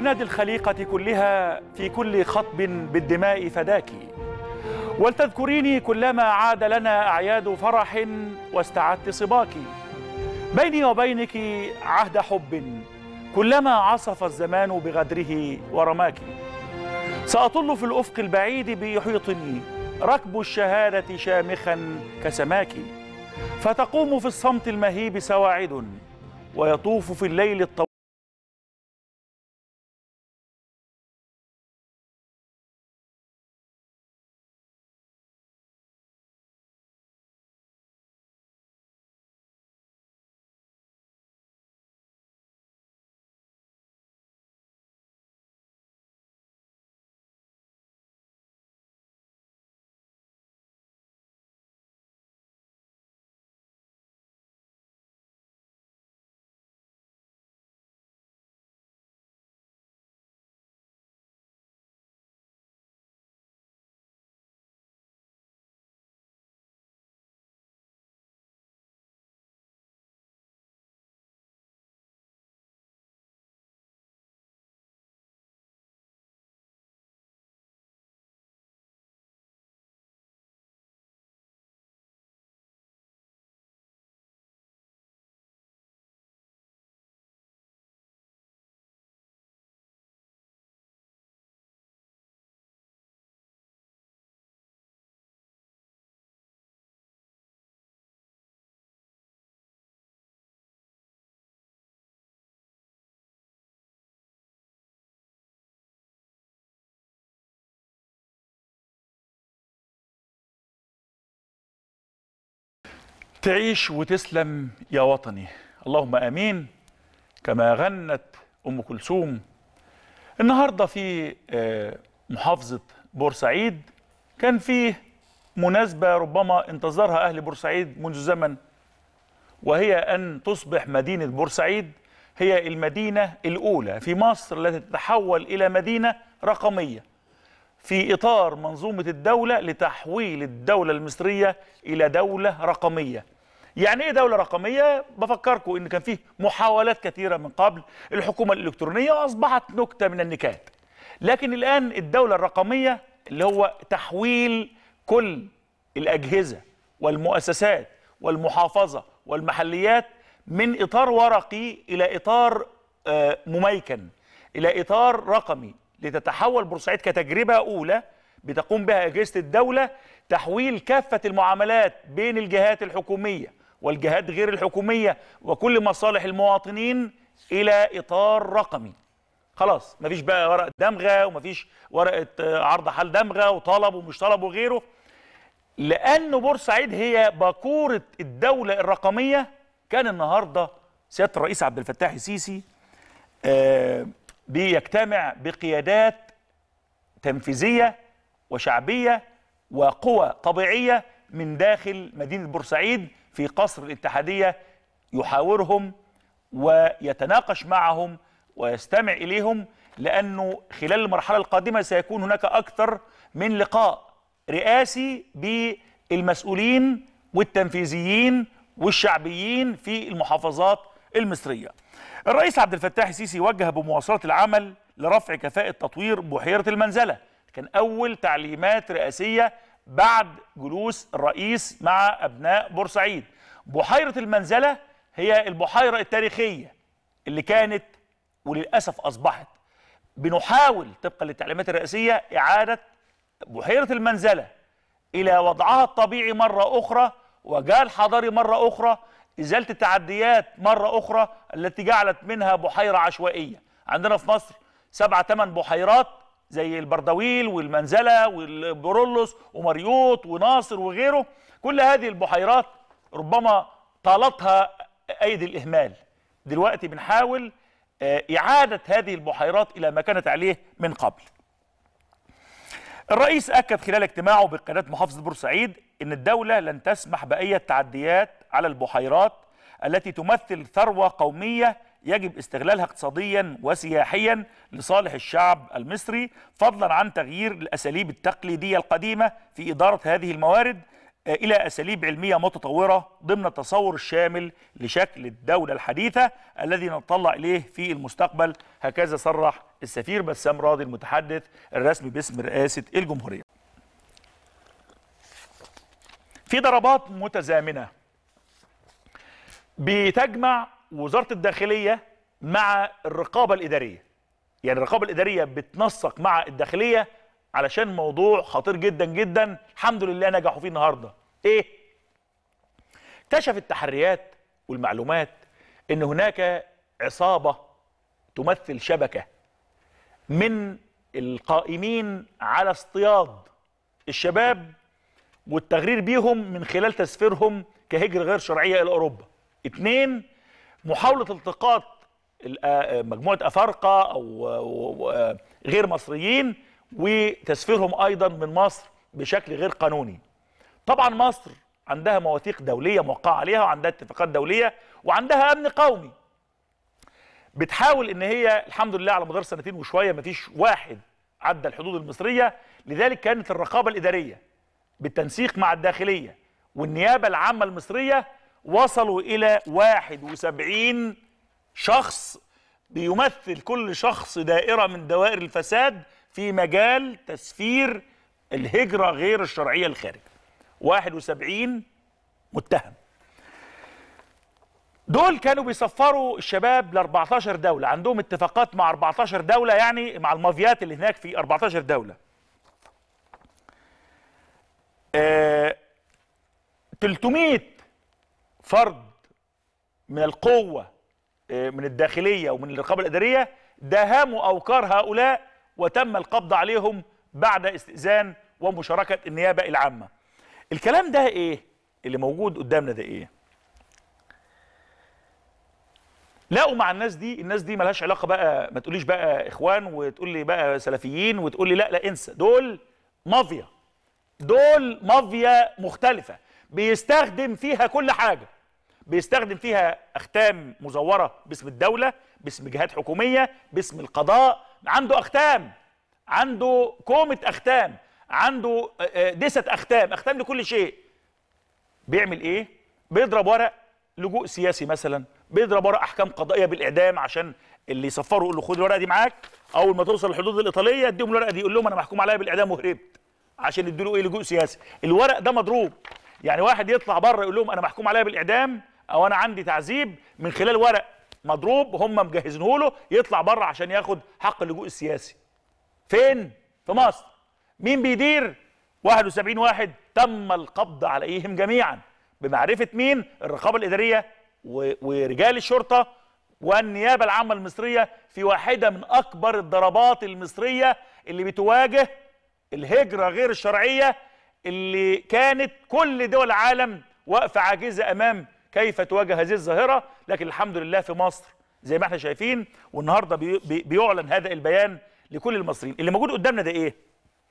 ولنادي الخليقة كلها في كل خطب بالدماء فداك ولتذكريني كلما عاد لنا أعياد فرح واستعدت صباك بيني وبينك عهد حب كلما عصف الزمان بغدره ورماك سأطل في الأفق البعيد بيحيطني ركب الشهادة شامخا كسماك فتقوم في الصمت المهيب سواعد ويطوف في الليل الطويل تعيش وتسلم يا وطني اللهم امين كما غنت ام كلثوم النهارده في آه، محافظه بورسعيد كان فيه مناسبه ربما انتظرها اهل بورسعيد منذ زمن وهي ان تصبح مدينه بورسعيد هي المدينه الاولى في مصر التي تتحول الى مدينه رقميه في اطار منظومه الدوله لتحويل الدوله المصريه الى دوله رقميه. يعني ايه دوله رقميه؟ بفكركم ان كان فيه محاولات كثيره من قبل الحكومه الالكترونيه واصبحت نكته من النكات. لكن الان الدوله الرقميه اللي هو تحويل كل الاجهزه والمؤسسات والمحافظه والمحليات من اطار ورقي الى اطار آه، مميكن الى اطار رقمي لتتحول بورسعيد كتجربه اولى بتقوم بها اجهزه الدوله تحويل كافه المعاملات بين الجهات الحكوميه والجهات غير الحكوميه وكل مصالح المواطنين الى اطار رقمي. خلاص مفيش بقى ورقه دمغه ومفيش ورقه آه، عرض حال دمغه وطلب ومش طلب وغيره. لأن بورسعيد هي باكورة الدولة الرقمية كان النهاردة سيادة الرئيس عبد الفتاح السيسي آه، بيجتمع بقيادات تنفيذية وشعبية وقوى طبيعية من داخل مدينة بورسعيد في قصر الاتحادية يحاورهم ويتناقش معهم ويستمع إليهم لأنه خلال المرحلة القادمة سيكون هناك أكثر من لقاء رئاسي بالمسؤولين والتنفيذيين والشعبيين في المحافظات المصرية الرئيس عبد الفتاح السيسي وجه بمواصلة العمل لرفع كفاءة تطوير بحيرة المنزلة كان أول تعليمات رئاسية بعد جلوس الرئيس مع أبناء بورسعيد بحيرة المنزلة هي البحيرة التاريخية اللي كانت وللأسف أصبحت بنحاول طبقا للتعليمات الرئاسية إعادة بحيرة المنزلة إلى وضعها الطبيعي مرة أخرى وجال حضاري مرة أخرى إزالة التعديات مرة أخرى التي جعلت منها بحيرة عشوائية عندنا في مصر سبعة ثمان بحيرات زي البردويل والمنزلة والبرولوس ومريوط وناصر وغيره كل هذه البحيرات ربما طالتها أيدي الإهمال دلوقتي بنحاول آه، إعادة هذه البحيرات إلى ما كانت عليه من قبل الرئيس أكد خلال اجتماعه بقيادات محافظة بورسعيد أن الدولة لن تسمح بأي تعديات على البحيرات التي تمثل ثروة قومية يجب استغلالها اقتصاديا وسياحيا لصالح الشعب المصري فضلا عن تغيير الأساليب التقليدية القديمة في إدارة هذه الموارد آه، إلى أساليب علمية متطورة ضمن التصور الشامل لشكل الدولة الحديثة الذي نتطلع إليه في المستقبل هكذا صرح السفير بسام راضي المتحدث الرسمي باسم رئاسه الجمهوريه. في ضربات متزامنه بتجمع وزاره الداخليه مع الرقابه الاداريه. يعني الرقابه الاداريه بتنسق مع الداخليه علشان موضوع خطير جدا جدا الحمد لله نجحوا فيه النهارده. ايه؟ اكتشف التحريات والمعلومات ان هناك عصابه تمثل شبكه من القائمين على اصطياد الشباب والتغرير بيهم من خلال تسفيرهم كهجرة غير شرعية إلى أوروبا اثنين محاولة التقاط مجموعة أفارقة أو غير مصريين وتسفيرهم أيضا من مصر بشكل غير قانوني طبعا مصر عندها مواثيق دولية موقعة عليها وعندها اتفاقات دولية وعندها أمن قومي بتحاول ان هي الحمد لله على مدار سنتين وشويه مفيش واحد عدى الحدود المصريه لذلك كانت الرقابه الاداريه بالتنسيق مع الداخليه والنيابه العامه المصريه وصلوا الى 71 شخص بيمثل كل شخص دائره من دوائر الفساد في مجال تسفير الهجره غير الشرعيه للخارج 71 متهم دول كانوا بيسفروا الشباب ل 14 دوله عندهم اتفاقات مع 14 دوله يعني مع المافيات اللي هناك في 14 دوله آه 300 فرد من القوه آه من الداخليه ومن الرقابه الاداريه داهموا اوكار هؤلاء وتم القبض عليهم بعد استئذان ومشاركه النيابه العامه الكلام ده ايه اللي موجود قدامنا ده ايه لقوا مع الناس دي الناس دي ملهاش علاقه بقى ما تقوليش بقى اخوان وتقول لي بقى سلفيين وتقول لي لا لا انسى دول مافيا دول مافيا مختلفه بيستخدم فيها كل حاجه بيستخدم فيها اختام مزوره باسم الدوله باسم جهات حكوميه باسم القضاء عنده اختام عنده كومه اختام عنده دسة اختام اختام لكل شيء بيعمل ايه بيضرب ورق لجوء سياسي مثلا بيضرب ورق احكام قضائيه بالاعدام عشان اللي يصفروا يقول له خد الورقه دي معاك اول ما توصل الحدود الايطاليه اديهم الورقه دي يقول لهم انا محكوم عليا بالاعدام وهربت عشان يدوا له ايه لجوء سياسي الورق ده مضروب يعني واحد يطلع بره يقول لهم انا محكوم عليا بالاعدام او انا عندي تعذيب من خلال ورق مضروب هم مجهزينه له يطلع بره عشان ياخد حق اللجوء السياسي فين في مصر مين بيدير 71 واحد تم القبض عليهم جميعا بمعرفه مين الرقابه الاداريه ورجال الشرطه والنيابه العامه المصريه في واحده من اكبر الضربات المصريه اللي بتواجه الهجره غير الشرعيه اللي كانت كل دول العالم واقفه عاجزه امام كيف تواجه هذه الظاهره لكن الحمد لله في مصر زي ما احنا شايفين والنهارده بي بي بيعلن هذا البيان لكل المصريين اللي موجود قدامنا ده ايه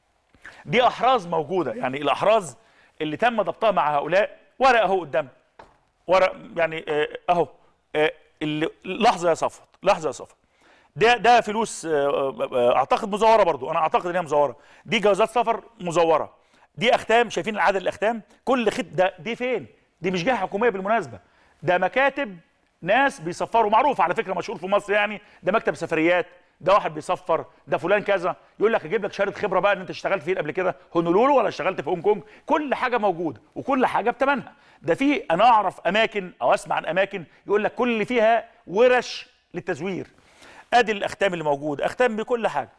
دي احراز موجوده يعني الاحراز اللي تم ضبطها مع هؤلاء ورق اهو قدامنا ورق يعني اهو اللي لحظه يا صفوت لحظه يا صفوت ده ده فلوس اعتقد مزوره برضو انا اعتقد ان هي مزوره دي جوازات سفر مزوره دي اختام شايفين العدد الاختام كل خط ده دي فين دي مش جهه حكوميه بالمناسبه ده مكاتب ناس بيسفروا معروف على فكره مشهور في مصر يعني ده مكتب سفريات ده واحد بيصفر ده فلان كذا يقول لك اجيب لك شهاده خبره بقى ان انت اشتغلت فين قبل كده هونولولو ولا اشتغلت في هونج كونج كل حاجه موجوده وكل حاجه بثمنها ده في انا اعرف اماكن او اسمع عن اماكن يقول لك كل اللي فيها ورش للتزوير ادي الاختام اللي موجوده اختام بكل حاجه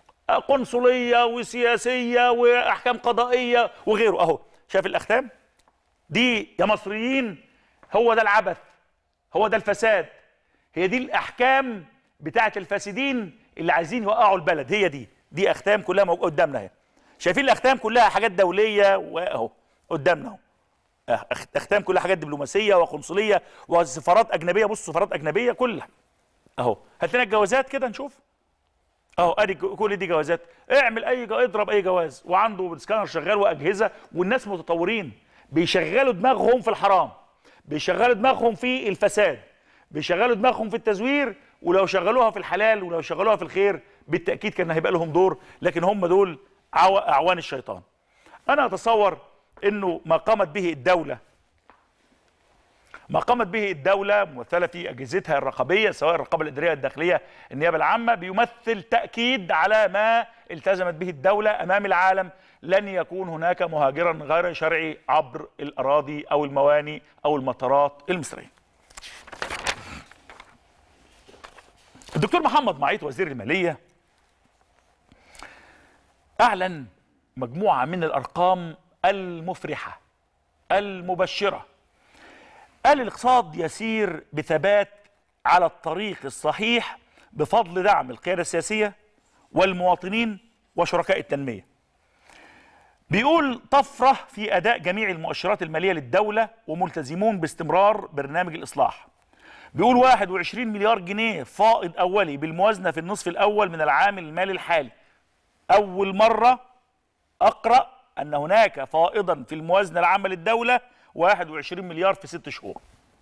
قنصليه وسياسيه واحكام قضائيه وغيره اهو شايف الاختام دي يا مصريين هو ده العبث هو ده الفساد هي دي الاحكام بتاعه الفاسدين اللي عايزين يوقعوا البلد هي دي دي اختام كلها موجوده قدامنا اهي شايفين الاختام كلها حاجات دوليه واهو قدامنا اهو اختام كلها حاجات دبلوماسيه وقنصليه وسفارات اجنبيه بص سفارات اجنبيه كلها اهو هات لنا الجوازات كده نشوف اهو ادي كل دي جوازات اعمل اي جو... اضرب اي جواز وعنده سكانر شغال واجهزه والناس متطورين بيشغلوا دماغهم في الحرام بيشغلوا دماغهم في الفساد بيشغلوا دماغهم في التزوير ولو شغلوها في الحلال ولو شغلوها في الخير بالتاكيد كان هيبقى لهم دور لكن هم دول عو... اعوان الشيطان انا اتصور انه ما قامت به الدوله ما قامت به الدولة ممثلة في أجهزتها الرقابية سواء الرقابة الإدارية الداخلية النيابة العامة بيمثل تأكيد على ما التزمت به الدولة أمام العالم لن يكون هناك مهاجرا غير شرعي عبر الأراضي أو المواني أو المطارات المصرية الدكتور محمد معيط وزير المالية أعلن مجموعة من الأرقام المفرحة المبشرة قال الاقتصاد يسير بثبات على الطريق الصحيح بفضل دعم القيادة السياسية والمواطنين وشركاء التنمية بيقول طفرة في أداء جميع المؤشرات المالية للدولة وملتزمون باستمرار برنامج الإصلاح بيقول 21 مليار جنيه فائض أولي بالموازنة في النصف الأول من العام المالي الحالي أول مرة أقرأ أن هناك فائضا في الموازنة العامة للدولة 21 مليار في ست شهور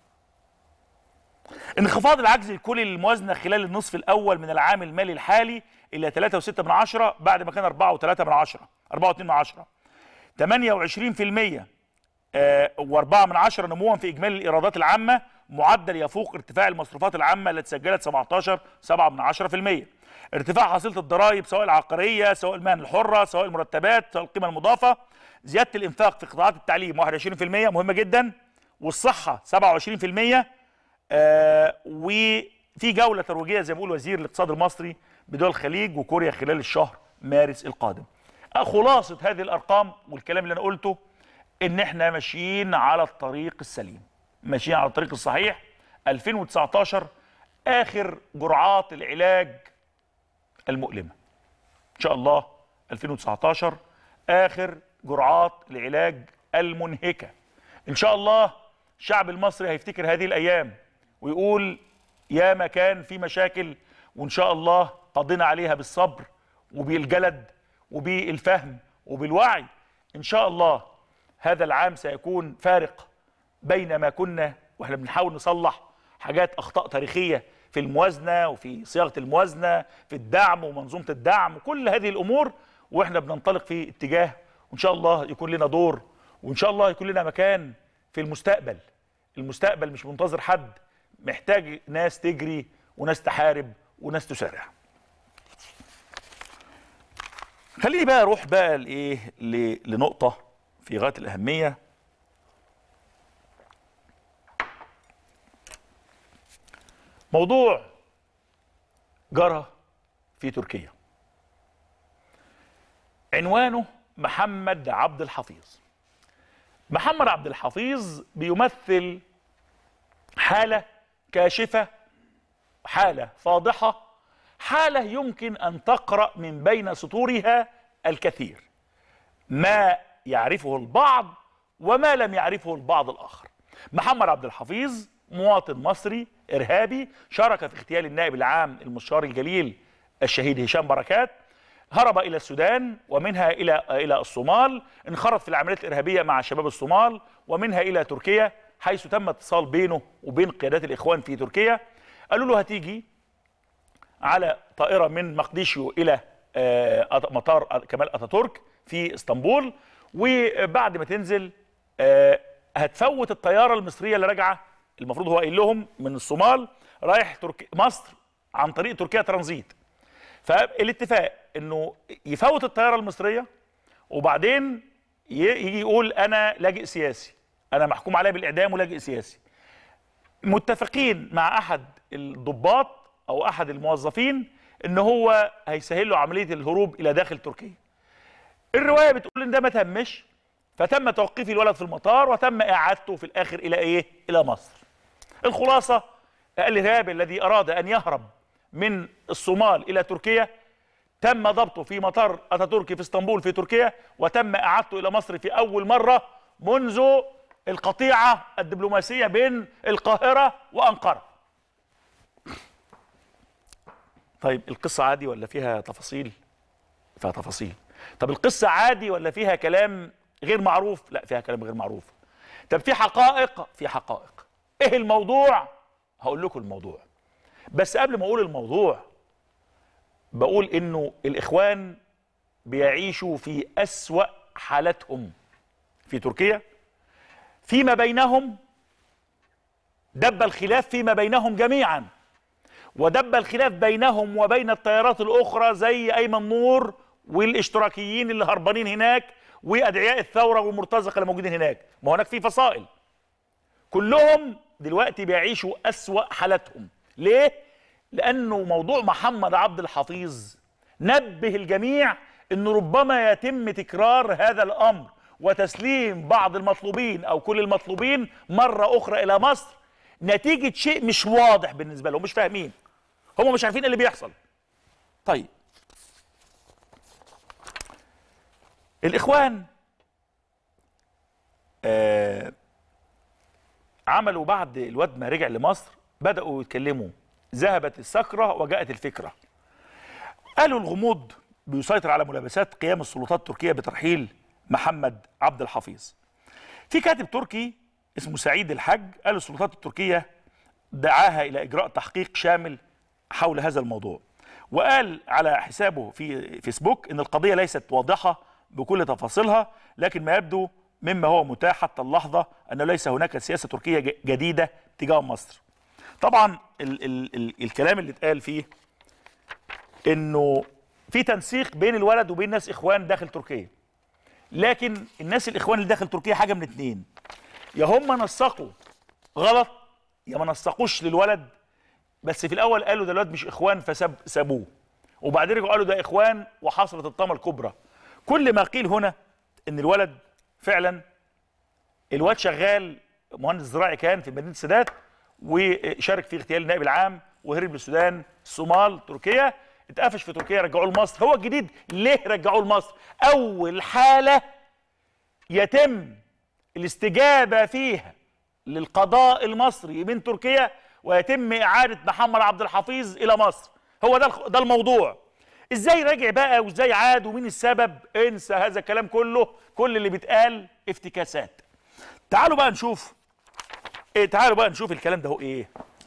انخفاض العجز الكلي للموازنة خلال النصف الأول من العام المالي الحالي إلى 3.6 من عشرة بعد ما كان 4.3 من عشرة 4.2 من عشرة 28% آه، و4 من عشرة نموا في إجمالي الإيرادات العامة معدل يفوق ارتفاع المصروفات العامة التي سجلت 17 7 من عشرة في المية ارتفاع حصيلة الضرائب سواء العقارية سواء المهن الحرة سواء المرتبات سواء القيمة المضافة زيادة الإنفاق في قطاعات التعليم 21% مهمة جدا والصحة 27% آه وفي جولة ترويجية زي ما بيقول وزير الاقتصاد المصري بدول الخليج وكوريا خلال الشهر مارس القادم آه، خلاصة هذه الأرقام والكلام اللي أنا قلته إن إحنا ماشيين على الطريق السليم ماشيين على الطريق الصحيح 2019 آخر جرعات العلاج المؤلمة إن شاء الله 2019 آخر جرعات العلاج المنهكة إن شاء الله الشعب المصري هيفتكر هذه الأيام ويقول يا ما كان في مشاكل وإن شاء الله قضينا عليها بالصبر وبالجلد وبالفهم وبالوعي إن شاء الله هذا العام سيكون فارق بين ما كنا واحنا بنحاول نصلح حاجات اخطاء تاريخيه في الموازنه وفي صياغه الموازنه في الدعم ومنظومه الدعم كل هذه الامور واحنا بننطلق في اتجاه وان شاء الله يكون لنا دور وان شاء الله يكون لنا مكان في المستقبل المستقبل مش منتظر حد محتاج ناس تجري وناس تحارب وناس تسارع خليني بقى اروح بقى لايه ل- لنقطه في غايه الاهميه موضوع جرى في تركيا عنوانه محمد عبد الحفيظ محمد عبد الحفيظ بيمثل حالة كاشفة حالة فاضحة حالة يمكن أن تقرأ من بين سطورها الكثير ما يعرفه البعض وما لم يعرفه البعض الآخر محمد عبد الحفيظ مواطن مصري إرهابي شارك في اغتيال النائب العام المستشار الجليل الشهيد هشام بركات هرب إلى السودان ومنها إلى إلى الصومال انخرط في العمليات الإرهابية مع شباب الصومال ومنها إلى تركيا حيث تم اتصال بينه وبين قيادات الإخوان في تركيا قالوا له هتيجي على طائرة من مقديشيو إلى آه، أط- مطار كمال أتاتورك في اسطنبول وبعد ما تنزل آه، هتفوت الطيارة المصرية اللي راجعة المفروض هو قايل لهم من الصومال رايح تركي مصر عن طريق تركيا ترانزيت فالاتفاق انه يفوت الطياره المصريه وبعدين ي- يجي يقول انا لاجئ سياسي انا محكوم عليا بالاعدام ولاجئ سياسي متفقين مع احد الضباط او احد الموظفين ان هو هيسهل له عمليه الهروب الى داخل تركيا الروايه بتقول ان ده ما تمش فتم توقيف الولد في المطار وتم اعادته في الاخر الى ايه الى مصر الخلاصه الارهابي الذي اراد ان يهرب من الصومال الى تركيا تم ضبطه في مطار اتاتورك في اسطنبول في تركيا وتم اعادته الى مصر في اول مره منذ القطيعه الدبلوماسيه بين القاهره وانقره. طيب القصه عادي ولا فيها تفاصيل؟ فيها تفاصيل. طب القصه عادي ولا فيها كلام غير معروف؟ لا فيها كلام غير معروف. طب في حقائق؟ في حقائق. ايه الموضوع؟ هقول لكم الموضوع. بس قبل ما اقول الموضوع بقول انه الاخوان بيعيشوا في اسوا حالتهم في تركيا فيما بينهم دب الخلاف فيما بينهم جميعا ودب الخلاف بينهم وبين التيارات الاخرى زي ايمن نور والاشتراكيين اللي هربانين هناك وادعياء الثوره والمرتزقه اللي موجودين هناك ما هناك في فصائل كلهم دلوقتي بيعيشوا اسوا حالاتهم ليه لانه موضوع محمد عبد الحفيظ نبه الجميع انه ربما يتم تكرار هذا الامر وتسليم بعض المطلوبين او كل المطلوبين مره اخرى الى مصر نتيجه شيء مش واضح بالنسبه لهم مش فاهمين هم مش عارفين إيه اللي بيحصل طيب الاخوان آه عملوا بعد الواد ما رجع لمصر بداوا يتكلموا ذهبت السكره وجاءت الفكره قالوا الغموض بيسيطر على ملابسات قيام السلطات التركيه بترحيل محمد عبد الحفيظ في كاتب تركي اسمه سعيد الحج قال السلطات التركيه دعاها الى اجراء تحقيق شامل حول هذا الموضوع وقال على حسابه في فيسبوك ان القضيه ليست واضحه بكل تفاصيلها لكن ما يبدو مما هو متاح حتى اللحظه انه ليس هناك سياسه تركيه ج- جديده تجاه مصر. طبعا ال ال ال الكلام اللي اتقال فيه انه في تنسيق بين الولد وبين ناس اخوان داخل تركيا. لكن الناس الاخوان اللي داخل تركيا حاجه من اتنين يا هم نسقوا غلط يا ما نسقوش للولد بس في الاول قالوا ده الولد مش اخوان فساب سابوه وبعدين رجعوا قالوا ده اخوان وحصلت الطامه الكبرى كل ما قيل هنا ان الولد فعلا الواد شغال مهندس زراعي كان في مدينه السادات وشارك في اغتيال النائب العام وهرب للسودان الصومال تركيا اتقفش في تركيا رجعوه لمصر هو الجديد ليه رجعوه لمصر اول حاله يتم الاستجابه فيها للقضاء المصري من تركيا ويتم اعاده محمد عبد الحفيظ الى مصر هو ده الخ- ده الموضوع ازاي راجع بقى وازاي عاد ومين السبب انسى هذا الكلام كله كل اللي بيتقال افتكاسات تعالوا بقى نشوف إيه تعالوا بقى نشوف الكلام ده هو ايه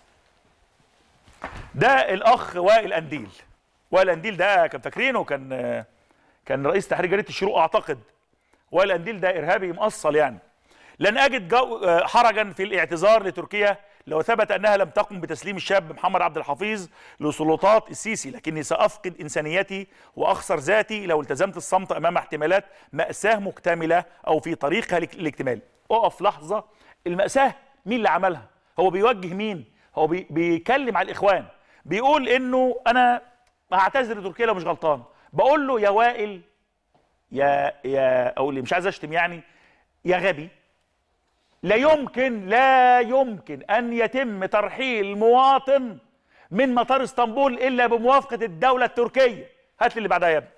ده الاخ وائل انديل وائل انديل ده كان فاكرينه كان آه، كان رئيس تحرير جريده الشروق اعتقد وائل انديل ده ارهابي مؤصل يعني لن اجد جو آه، حرجا في الاعتذار لتركيا لو ثبت انها لم تقم بتسليم الشاب محمد عبد الحفيظ لسلطات السيسي لكني سافقد انسانيتي واخسر ذاتي لو التزمت الصمت امام احتمالات ماساه مكتمله او في طريقها لك- للاكتمال اقف لحظه الماساه مين اللي عملها هو بيوجه مين هو بي بيكلم على الاخوان بيقول انه انا هعتذر لتركيا لو مش غلطان بقول له يا وائل يا يا اقول لي مش عايز اشتم يعني يا غبي لا يمكن لا يمكن ان يتم ترحيل مواطن من مطار اسطنبول الا بموافقه الدوله التركيه هات لي اللي بعدها يا ابني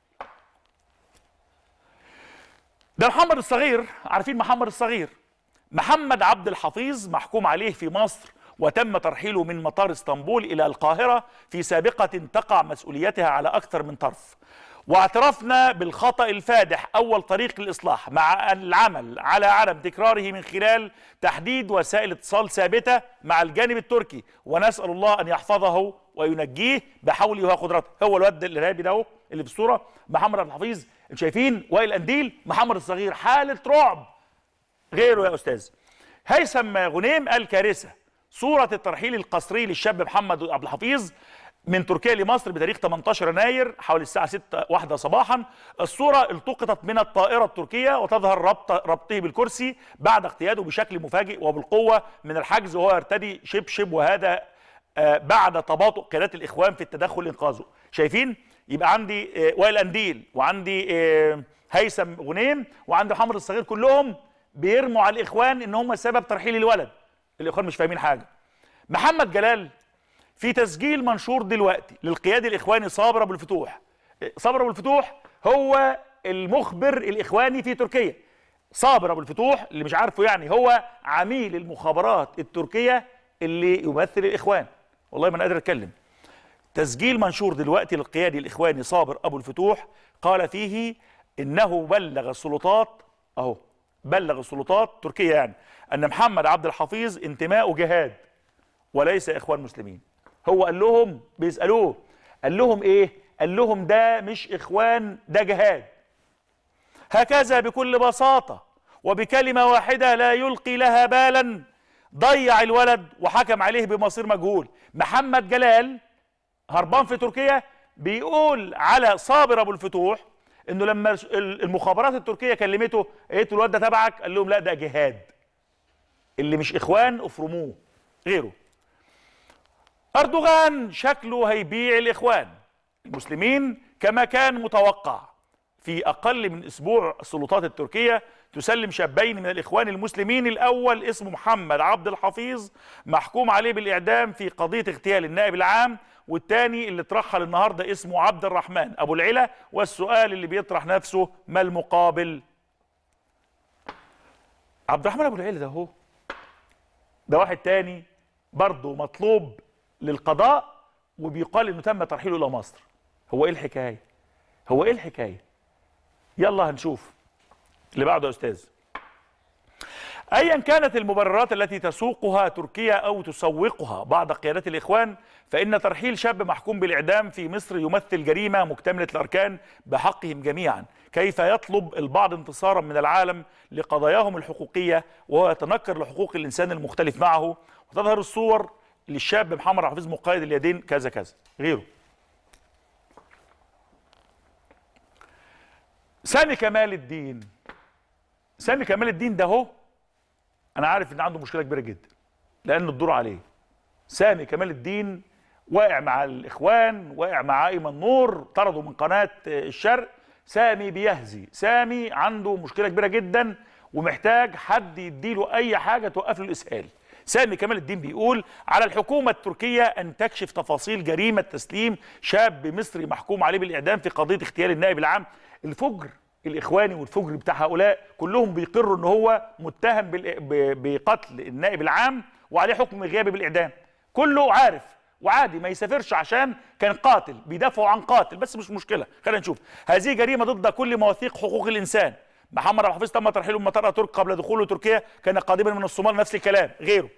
ده محمد الصغير عارفين محمد الصغير محمد عبد الحفيظ محكوم عليه في مصر وتم ترحيله من مطار اسطنبول الى القاهره في سابقه تقع مسؤوليتها على اكثر من طرف واعترفنا بالخطا الفادح اول طريق للاصلاح مع العمل على عدم تكراره من خلال تحديد وسائل اتصال ثابته مع الجانب التركي ونسال الله ان يحفظه وينجيه بحوله وقدرته هو الواد الارهابي ده اهو اللي في الصوره محمد عبد الحفيظ انتوا شايفين وائل انديل محمد الصغير حاله رعب غيره يا استاذ هيثم غنيم قال كارثه صوره الترحيل القسري للشاب محمد عبد الحفيظ من تركيا لمصر بتاريخ 18 يناير حوالي الساعه 6 واحدة صباحا الصوره التقطت من الطائره التركيه وتظهر ربط ربطه بالكرسي بعد اقتياده بشكل مفاجئ وبالقوه من الحجز وهو يرتدي شبشب وهذا آه، بعد تباطؤ قيادات الاخوان في التدخل لانقاذه شايفين يبقى عندي آه، وائل انديل وعندي آه، هيثم غنيم وعندي محمد الصغير كلهم بيرموا على الاخوان ان هم سبب ترحيل الولد الاخوان مش فاهمين حاجه محمد جلال في تسجيل منشور دلوقتي للقيادي الاخواني صابر ابو الفتوح صابر ابو الفتوح هو المخبر الاخواني في تركيا صابر ابو الفتوح اللي مش عارفه يعني هو عميل المخابرات التركيه اللي يمثل الاخوان والله ما انا قادر اتكلم تسجيل منشور دلوقتي للقيادي الاخواني صابر ابو الفتوح قال فيه انه بلغ السلطات اهو بلغ السلطات تركيا يعني ان محمد عبد الحفيظ انتماء جهاد وليس اخوان مسلمين هو قال لهم بيسالوه قال لهم ايه قال لهم ده مش اخوان ده جهاد هكذا بكل بساطه وبكلمه واحده لا يلقي لها بالا ضيع الولد وحكم عليه بمصير مجهول محمد جلال هربان في تركيا بيقول على صابر ابو الفتوح انه لما المخابرات التركيه كلمته قالت له الواد ده تبعك قال لهم لا ده جهاد اللي مش اخوان افرموه غيره اردوغان شكله هيبيع الاخوان المسلمين كما كان متوقع في اقل من اسبوع السلطات التركيه تسلم شابين من الاخوان المسلمين الاول اسمه محمد عبد الحفيظ محكوم عليه بالاعدام في قضيه اغتيال النائب العام والتاني اللي اترحل النهارده اسمه عبد الرحمن ابو العلا والسؤال اللي بيطرح نفسه ما المقابل عبد الرحمن ابو العلا ده هو ده واحد تاني برضه مطلوب للقضاء وبيقال انه تم ترحيله الى مصر هو ايه الحكايه هو ايه الحكايه يلا هنشوف اللي بعده يا استاذ ايا كانت المبررات التي تسوقها تركيا او تسوقها بعض قيادات الاخوان فان ترحيل شاب محكوم بالاعدام في مصر يمثل جريمه مكتمله الاركان بحقهم جميعا كيف يطلب البعض انتصارا من العالم لقضاياهم الحقوقيه وهو يتنكر لحقوق الانسان المختلف معه وتظهر الصور للشاب محمد حفيظ مقيد اليدين كذا كذا غيره سامي كمال الدين سامي كمال الدين ده هو انا عارف ان عنده مشكله كبيره جدا لان الدور عليه سامي كمال الدين واقع مع الاخوان واقع مع ايمن نور طردوا من قناه الشرق سامي بيهزي سامي عنده مشكله كبيره جدا ومحتاج حد يديله اي حاجه توقف له الاسهال سامي كمال الدين بيقول على الحكومة التركية أن تكشف تفاصيل جريمة تسليم شاب مصري محكوم عليه بالإعدام في قضية اغتيال النائب العام الفجر الإخواني والفجر بتاع هؤلاء كلهم بيقروا أن هو متهم بقتل النائب العام وعليه حكم غيابي بالإعدام كله عارف وعادي ما يسافرش عشان كان قاتل بيدافعوا عن قاتل بس مش مشكله خلينا نشوف هذه جريمه ضد كل مواثيق حقوق الانسان محمد عبد الحفيظ تم ترحيله من مطار ترك قبل دخوله تركيا كان قادما من الصومال نفس الكلام غيره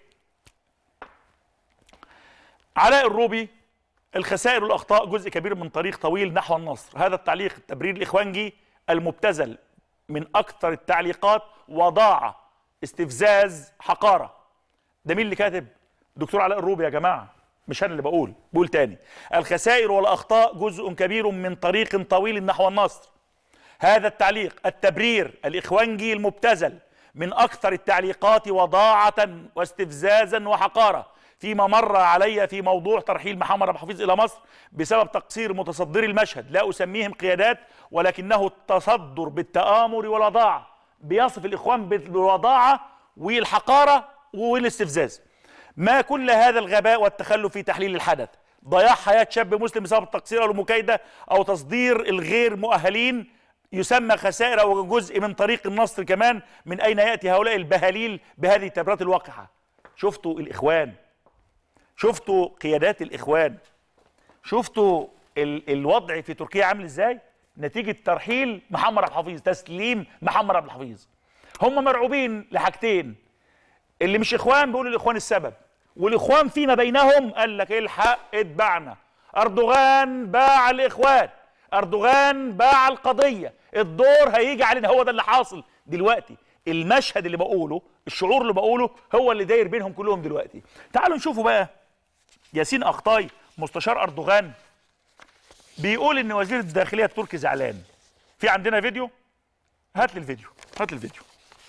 علاء الروبي الخسائر والاخطاء جزء كبير من طريق طويل نحو النصر هذا التعليق التبرير الاخوانجي المبتذل من اكثر التعليقات وضاعه استفزاز حقاره ده مين اللي كاتب دكتور علاء الروبي يا جماعه مش انا اللي بقول بقول تاني الخسائر والاخطاء جزء كبير من طريق طويل نحو النصر هذا التعليق التبرير الاخوانجي المبتذل من اكثر التعليقات وضاعه واستفزازا وحقاره فيما مر علي في موضوع ترحيل محمد عبد الحفيظ الى مصر بسبب تقصير متصدري المشهد لا اسميهم قيادات ولكنه التصدر بالتآمر والوضاعه بيصف الاخوان بالوضاعه والحقاره والاستفزاز ما كل هذا الغباء والتخلف في تحليل الحدث ضياع حياه شاب مسلم بسبب التقصير او المكايده او تصدير الغير مؤهلين يسمى خسائر او جزء من طريق النصر كمان من اين ياتي هؤلاء البهاليل بهذه التبريرات الواقعه شفتوا الاخوان شفتوا قيادات الاخوان شفتوا ال الوضع في تركيا عامل ازاي نتيجه ترحيل محمد عبد الحفيظ تسليم محمد عبد الحفيظ هم مرعوبين لحاجتين اللي مش اخوان بيقولوا الاخوان السبب والاخوان فيما بينهم قال لك الحق اتبعنا اردوغان باع الاخوان اردوغان باع القضيه الدور هيجي علينا هو ده اللي حاصل دلوقتي المشهد اللي بقوله الشعور اللي بقوله هو اللي داير بينهم كلهم دلوقتي تعالوا نشوفوا بقى ياسين اخطاي مستشار اردوغان بيقول ان وزير الداخليه التركي زعلان في عندنا فيديو هات لي الفيديو هات لي الفيديو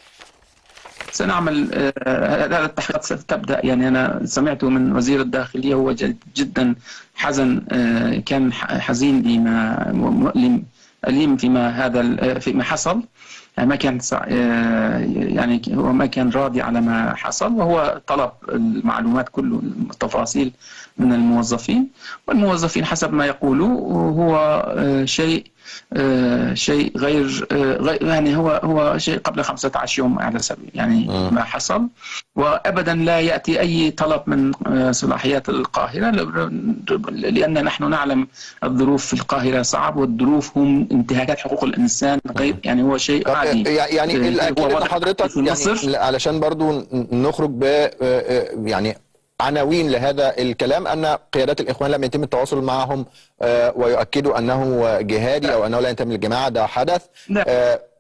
سنعمل هذا التحقيقات ستبدا يعني انا سمعت من وزير الداخليه هو جدا حزن كان حزين لما مؤلم اليم فيما هذا فيما حصل ما كان يعني هو ما كان راضي على ما حصل وهو طلب المعلومات كل التفاصيل من الموظفين والموظفين حسب ما يقولوا هو شيء شيء غير يعني هو هو شيء قبل 15 يوم على سبيل يعني ما حصل وابدا لا ياتي اي طلب من صلاحيات القاهره لان نحن نعلم الظروف في القاهره صعب والظروف هم انتهاكات حقوق الانسان غير يعني هو شيء عادي يعني الاكيد ان حضرتك يعني علشان برضو نخرج ب يعني عناوين لهذا الكلام ان قيادات الاخوان لم يتم التواصل معهم ويؤكدوا انه جهادي او انه لا ينتمي للجماعه ده حدث لا.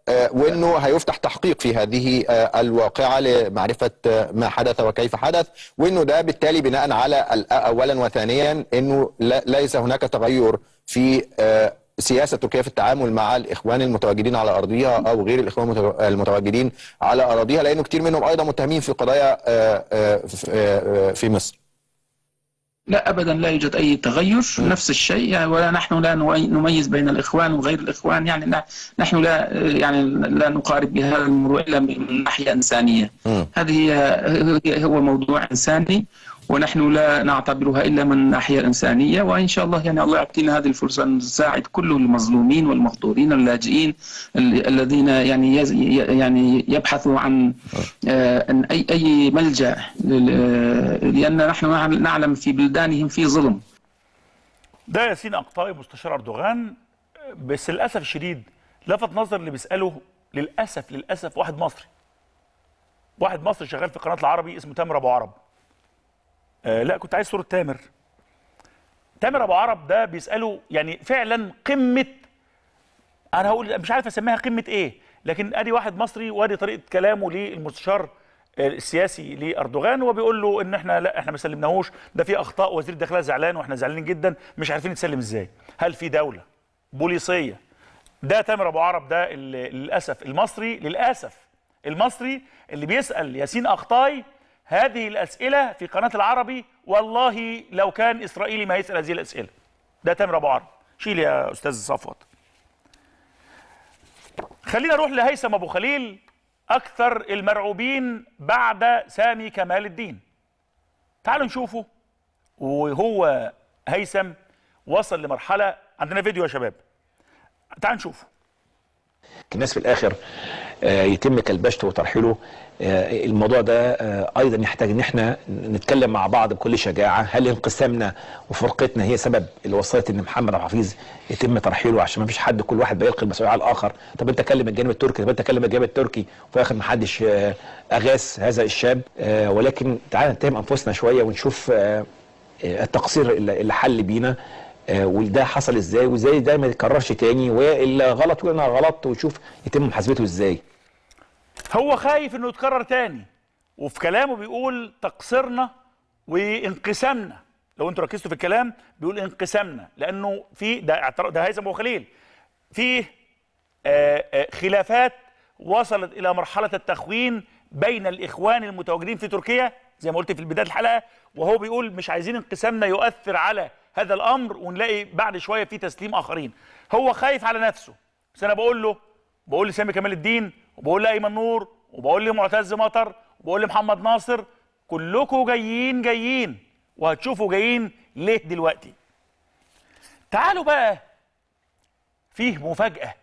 وانه هيفتح تحقيق في هذه الواقعه لمعرفه ما حدث وكيف حدث وانه ده بالتالي بناء على اولا وثانيا انه ليس هناك تغير في سياسه تركيا في التعامل مع الاخوان المتواجدين على ارضها او غير الاخوان المتواجدين على اراضيها لانه كثير منهم ايضا متهمين في قضايا في مصر. لا ابدا لا يوجد اي تغير م. نفس الشيء يعني ولا نحن لا نميز بين الاخوان وغير الاخوان يعني لا نحن لا يعني لا نقارب بهذا الموضوع الا من ناحيه انسانيه م. هذه هي هو موضوع انساني ونحن لا نعتبرها الا من الناحيه الانسانيه وان شاء الله يعني الله يعطينا هذه الفرصه نساعد كل المظلومين والمخطورين اللاجئين الذين يعني يعني يبحثوا عن اي اي ملجا لان نحن نعلم في بلدانهم في ظلم. ده ياسين اقطاي مستشار اردوغان بس للاسف الشديد لفت نظر اللي بيساله للاسف للاسف واحد مصري. واحد مصري شغال في قناه العربي اسمه تامر ابو عرب. آه لا كنت عايز صوره تامر تامر ابو عرب ده بيساله يعني فعلا قمه انا هقول مش عارف اسميها قمه ايه لكن ادي واحد مصري وادي طريقه كلامه للمستشار السياسي لاردوغان وهو بيقول له ان احنا لا احنا ما سلمناهوش ده في اخطاء وزير الداخليه زعلان واحنا زعلانين جدا مش عارفين نتسلم ازاي هل في دوله بوليسيه ده تامر ابو عرب ده للاسف المصري للاسف المصري اللي بيسال ياسين اخطاي هذه الأسئلة في قناة العربي والله لو كان إسرائيلي ما يسأل هذه الأسئلة ده تامر أبو عرب شيل يا أستاذ صفوت خلينا نروح لهيثم أبو خليل أكثر المرعوبين بعد سامي كمال الدين تعالوا نشوفه وهو هيثم وصل لمرحلة عندنا فيديو يا شباب تعالوا نشوفه الناس في الآخر يتم كلبشته وترحيله الموضوع ده ايضا يحتاج ان احنا نتكلم مع بعض بكل شجاعه هل انقسامنا وفرقتنا هي سبب اللي وصلت ان محمد عبد الحفيظ يتم ترحيله عشان ما فيش حد كل واحد بيلقي المسؤوليه على الاخر طب انت كلم الجانب التركي طب انت كلم الجانب التركي وفي الاخر ما حدش اغاث هذا الشاب ولكن تعال نتهم انفسنا شويه ونشوف التقصير اللي حل بينا وده حصل ازاي وازاي ده ما يتكررش تاني واللي غلط يقول انا غلط ويشوف يتم محاسبته ازاي هو خايف انه يتكرر تاني وفي كلامه بيقول تقصيرنا وانقسامنا لو انتوا ركزتوا في الكلام بيقول انقسامنا لانه في ده ده هيثم ابو خليل في خلافات وصلت الى مرحله التخوين بين الاخوان المتواجدين في تركيا زي ما قلت في بدايه الحلقه وهو بيقول مش عايزين انقسامنا يؤثر على هذا الامر ونلاقي بعد شويه في تسليم اخرين هو خايف على نفسه بس انا بقول له بقول لسامي كمال الدين وبقول لايمن نور وبقول لمعتز مطر وبقول لمحمد ناصر كلكم جايين جايين وهتشوفوا جايين ليه دلوقتي تعالوا بقى فيه مفاجاه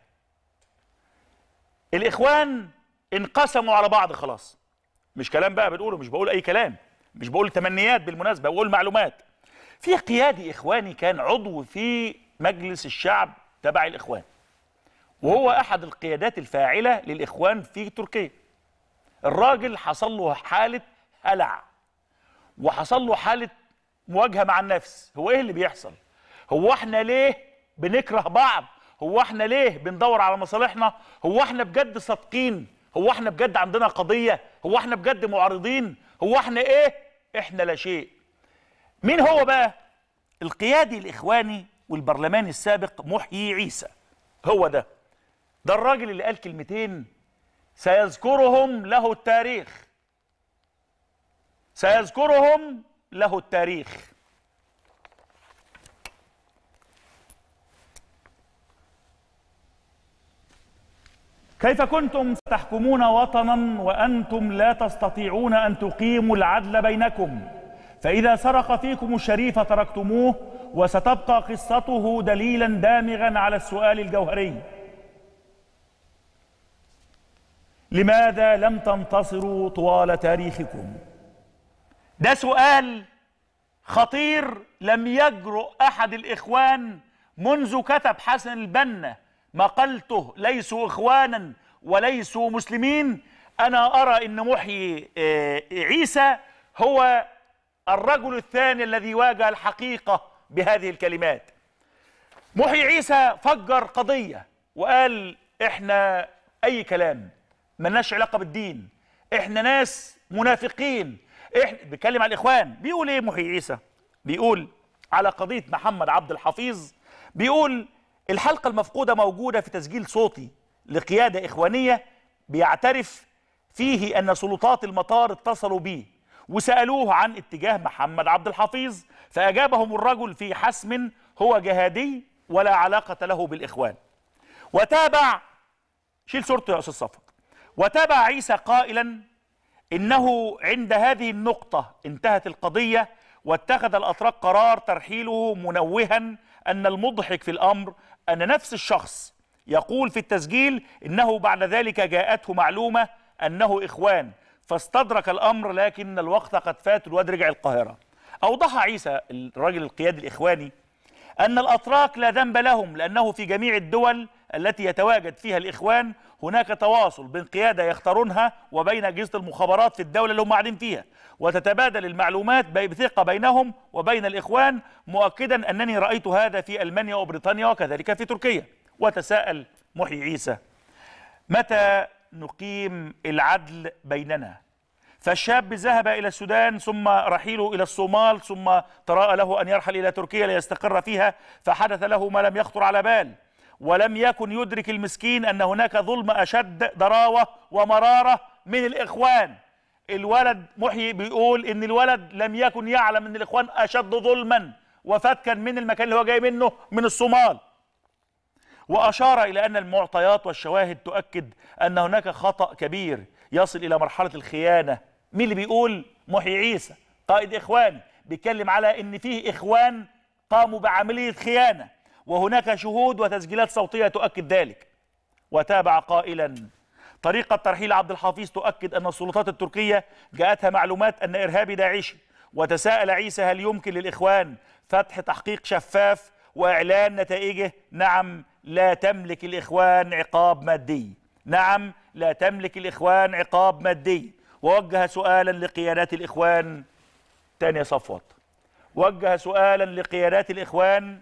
الاخوان انقسموا على بعض خلاص مش كلام بقى بنقوله مش بقول اي كلام مش بقول تمنيات بالمناسبه بقول معلومات في قيادي اخواني كان عضو في مجلس الشعب تبع الاخوان وهو احد القيادات الفاعله للاخوان في تركيا الراجل حصل له حاله هلع وحصل له حاله مواجهه مع النفس هو ايه اللي بيحصل هو احنا ليه بنكره بعض هو احنا ليه بندور على مصالحنا هو احنا بجد صادقين هو احنا بجد عندنا قضيه هو احنا بجد معارضين هو احنا ايه احنا لا شيء مين هو بقى القيادي الاخواني والبرلماني السابق محيي عيسى هو ده ده الراجل اللي قال كلمتين سيذكرهم له التاريخ سيذكرهم له التاريخ كيف كنتم تحكمون وطنا وانتم لا تستطيعون ان تقيموا العدل بينكم فاذا سرق فيكم الشريف تركتموه وستبقى قصته دليلا دامغا على السؤال الجوهري لماذا لم تنتصروا طوال تاريخكم ده سؤال خطير لم يجرؤ احد الاخوان منذ كتب حسن البنا مقالته ليسوا اخوانا وليسوا مسلمين انا ارى ان محيي عيسى هو الرجل الثاني الذي واجه الحقيقه بهذه الكلمات محيي عيسى فجر قضيه وقال احنا اي كلام ملناش علاقه بالدين احنا ناس منافقين احنا بيتكلم على الاخوان بيقول ايه محي عيسى بيقول على قضيه محمد عبد الحفيظ بيقول الحلقه المفقوده موجوده في تسجيل صوتي لقياده اخوانيه بيعترف فيه ان سلطات المطار اتصلوا بيه وسالوه عن اتجاه محمد عبد الحفيظ فاجابهم الرجل في حسم هو جهادي ولا علاقه له بالاخوان وتابع شيل صورته يا استاذ صفوت وتابع عيسى قائلا انه عند هذه النقطه انتهت القضيه واتخذ الاتراك قرار ترحيله منوها ان المضحك في الامر ان نفس الشخص يقول في التسجيل انه بعد ذلك جاءته معلومه انه اخوان فاستدرك الامر لكن الوقت قد فات الواد رجع القاهره اوضح عيسى الراجل القيادي الاخواني أن الأتراك لا ذنب لهم لأنه في جميع الدول التي يتواجد فيها الإخوان هناك تواصل بين قيادة يختارونها وبين أجهزة المخابرات في الدولة اللي هم قاعدين فيها وتتبادل المعلومات بثقة بينهم وبين الإخوان مؤكدا أنني رأيت هذا في ألمانيا وبريطانيا وكذلك في تركيا وتساءل محي عيسى متى نقيم العدل بيننا فالشاب ذهب إلى السودان ثم رحيله إلى الصومال ثم تراءى له أن يرحل إلى تركيا ليستقر فيها فحدث له ما لم يخطر على بال ولم يكن يدرك المسكين أن هناك ظلم أشد ضراوة ومرارة من الإخوان الولد محيي بيقول إن الولد لم يكن يعلم أن الإخوان أشد ظلما وفتكا من المكان اللي هو جاي منه من الصومال وأشار إلى أن المعطيات والشواهد تؤكد أن هناك خطأ كبير يصل إلى مرحلة الخيانة مين اللي بيقول محيي عيسى قائد إخواني بيتكلم على أن فيه إخوان قاموا بعملية خيانة وهناك شهود وتسجيلات صوتية تؤكد ذلك وتابع قائلا طريقة ترحيل عبد الحفيظ تؤكد أن السلطات التركية جاءتها معلومات أن إرهابي داعشي وتساءل عيسى هل يمكن للإخوان فتح تحقيق شفاف وإعلان نتائجه نعم لا تملك الإخوان عقاب مادي نعم لا تملك الإخوان عقاب مادي ووجه سؤالا لقيادات الإخوان تاني صفوت وجه سؤالا لقيادات الإخوان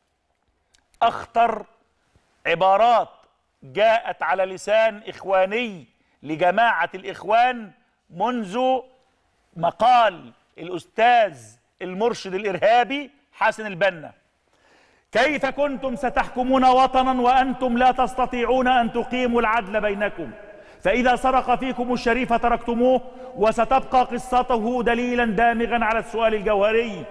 أخطر عبارات جاءت على لسان إخواني لجماعة الإخوان منذ مقال الأستاذ المرشد الإرهابي حسن البنا كيف كنتم ستحكمون وطنا وأنتم لا تستطيعون أن تقيموا العدل بينكم فإذا سرق فيكم الشريف تركتموه وستبقى قصته دليلا دامغا على السؤال الجوهري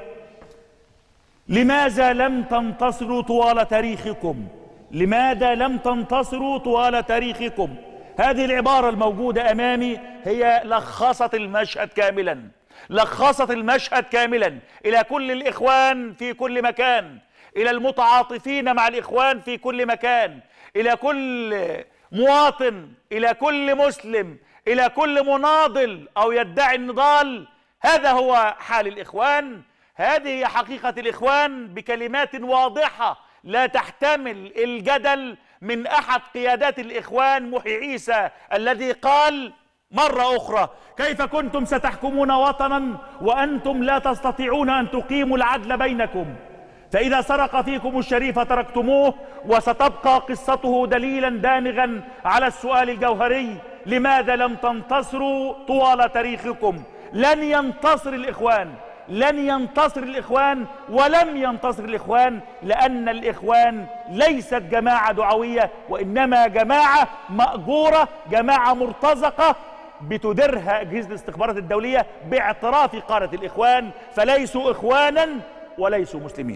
لماذا لم تنتصروا طوال تاريخكم لماذا لم تنتصروا طوال تاريخكم هذه العبارة الموجودة أمامي هي لخصت المشهد كاملا لخصت المشهد كاملا إلى كل الإخوان في كل مكان إلى المتعاطفين مع الإخوان في كل مكان إلى كل مواطن إلى كل مسلم إلى كل مناضل أو يدعي النضال هذا هو حال الإخوان هذه هي حقيقة الإخوان بكلمات واضحة لا تحتمل الجدل من أحد قيادات الإخوان محي عيسى الذي قال مرة أخرى كيف كنتم ستحكمون وطنا وأنتم لا تستطيعون أن تقيموا العدل بينكم فإذا سرق فيكم الشريف تركتموه وستبقى قصته دليلا دامغا على السؤال الجوهري لماذا لم تنتصروا طوال تاريخكم لن ينتصر الإخوان لن ينتصر الإخوان ولم ينتصر الإخوان لأن الإخوان ليست جماعة دعوية وإنما جماعة مأجورة جماعة مرتزقة بتديرها أجهزة الاستخبارات الدولية باعتراف قادة الإخوان فليسوا إخوانا وليسوا مسلمين